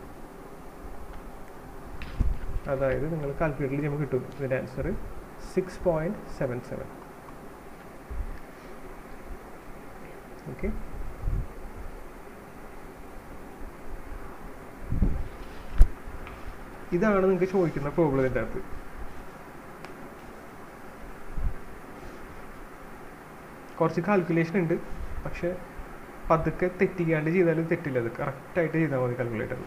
അതായത് നിങ്ങൾ കാൽക്കുലേറ്ററിൽ നമുക്ക് കിട്ടും ഇതിൻ്റെ answer six point seven seven okay ഇതാണ് നിങ്ങൾക്ക് ചോദിക്കുന്ന പ്രോബ്ലം ഇതിൻ്റെ അകത്ത് കുറച്ച് കാൽക്കുലേഷൻ ഉണ്ട് പക്ഷെ പതുക്കെ തെറ്റിക്കാണ്ട് ചെയ്താലും തെറ്റില്ല അത് കറക്റ്റായിട്ട് ചെയ്താൽ മതി കാൽക്കുലേറ്ററിൽ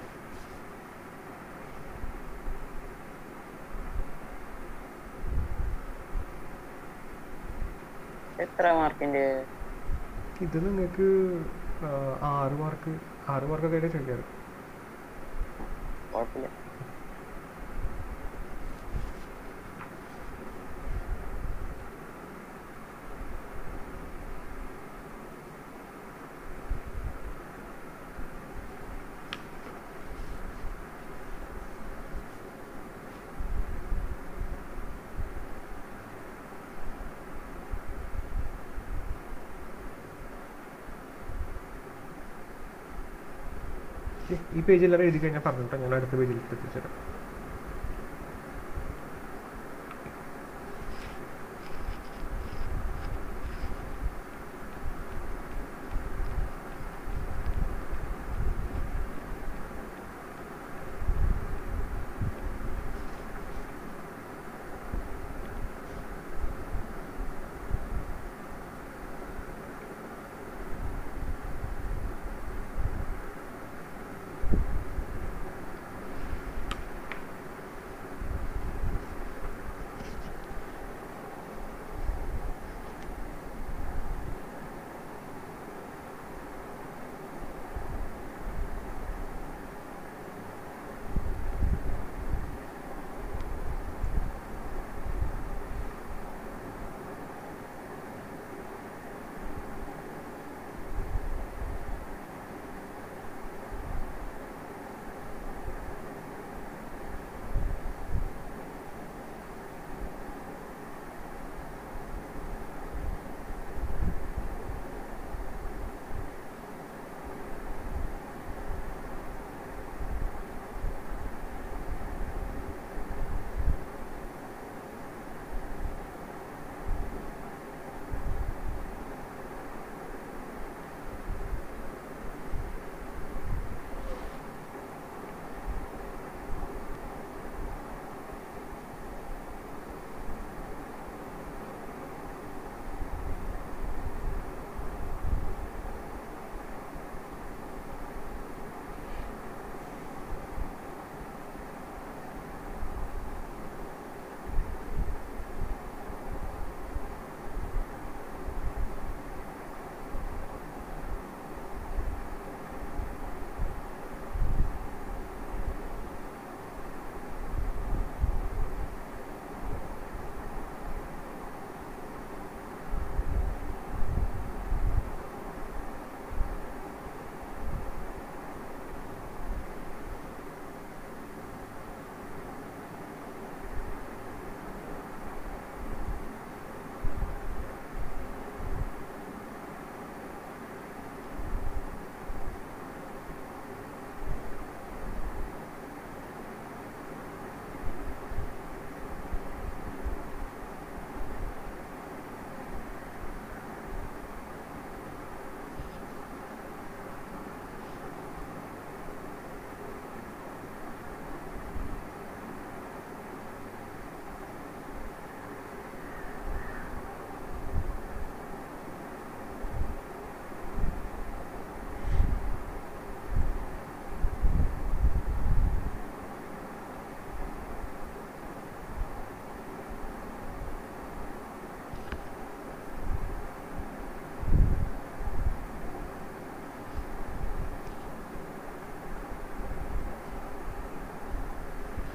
എത്ര മാർക്കിന്റെ ഇത് നിങ്ങൾക്ക് ആ, ആറ് മാർക്ക് ആറ് മാർക്കൊക്കെ ആയിട്ട് ചോദിക്കാറ് കുഴപ്പമില്ല ഓക്കേ, ഈ പേജിലെല്ലാം എഴുതി കഴിഞ്ഞാൽ പറഞ്ഞിട്ടോ ഞാൻ അടുത്ത പേജിൽ എത്തിച്ചേരാം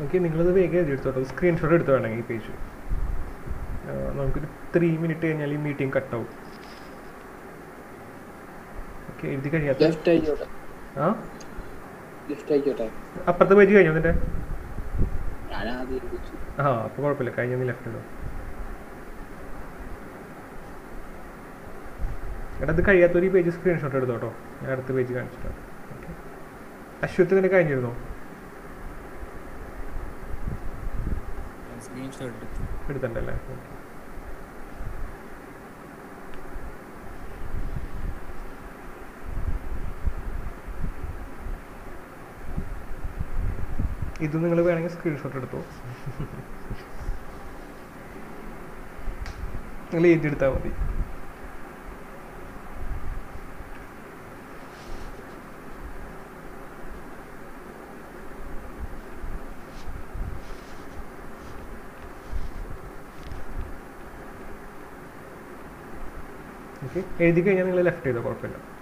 ഓക്കെ നിങ്ങളത് വേഗം എഴുതി എടുത്തോട്ടോ സ്ക്രീൻഷോട്ട് എടുത്ത് വേണമെങ്കിൽ ഈ പേജ് നമുക്കൊരു ത്രീ മിനിറ്റ് കഴിഞ്ഞാൽ ഈ മീറ്റിംഗ് കട്ടാവും ഓക്കെ എഴുതി കഴിയാത്ത ലെഫ്റ്റ് ആയിക്കോട്ടെ ആ ലെഫ്റ്റ് ആയിക്കോട്ടെ അപ്പുറത്തെ പേജ് കഴിഞ്ഞോ നിന്റെ ഞാൻ ആദ്യം എഴുതിച്ചു ആ അപ്പോൾ കുഴപ്പമില്ല കഴിഞ്ഞ നീ ലെഫ്റ്റ് ഇടും എടാ ഇത് കഴിയാത്തൊരു ഈ പേജ് സ്ക്രീൻഷോട്ട് എടുത്തോട്ടോ ഞാൻ അടുത്ത പേജ് കാണിച്ചിട്ടാണ് ഓക്കെ അശ്വത്ത് നിന്നെ കഴിഞ്ഞിരുന്നോ സ്ക്രീൻഷോട്ട് എടുത്തു എടുത്തണ്ടല്ലേ ഓക്കെ ഇത് നിങ്ങൾ വേണമെങ്കിൽ സ്ക്രീൻഷോട്ട് എടുത്തോ നിങ്ങൾ എഴുതിയെടുത്താൽ മതി ഓക്കെ എഴുതി കഴിഞ്ഞാൽ നിങ്ങൾ ലെഫ്റ്റ് ചെയ്തോ കുഴപ്പമില്ല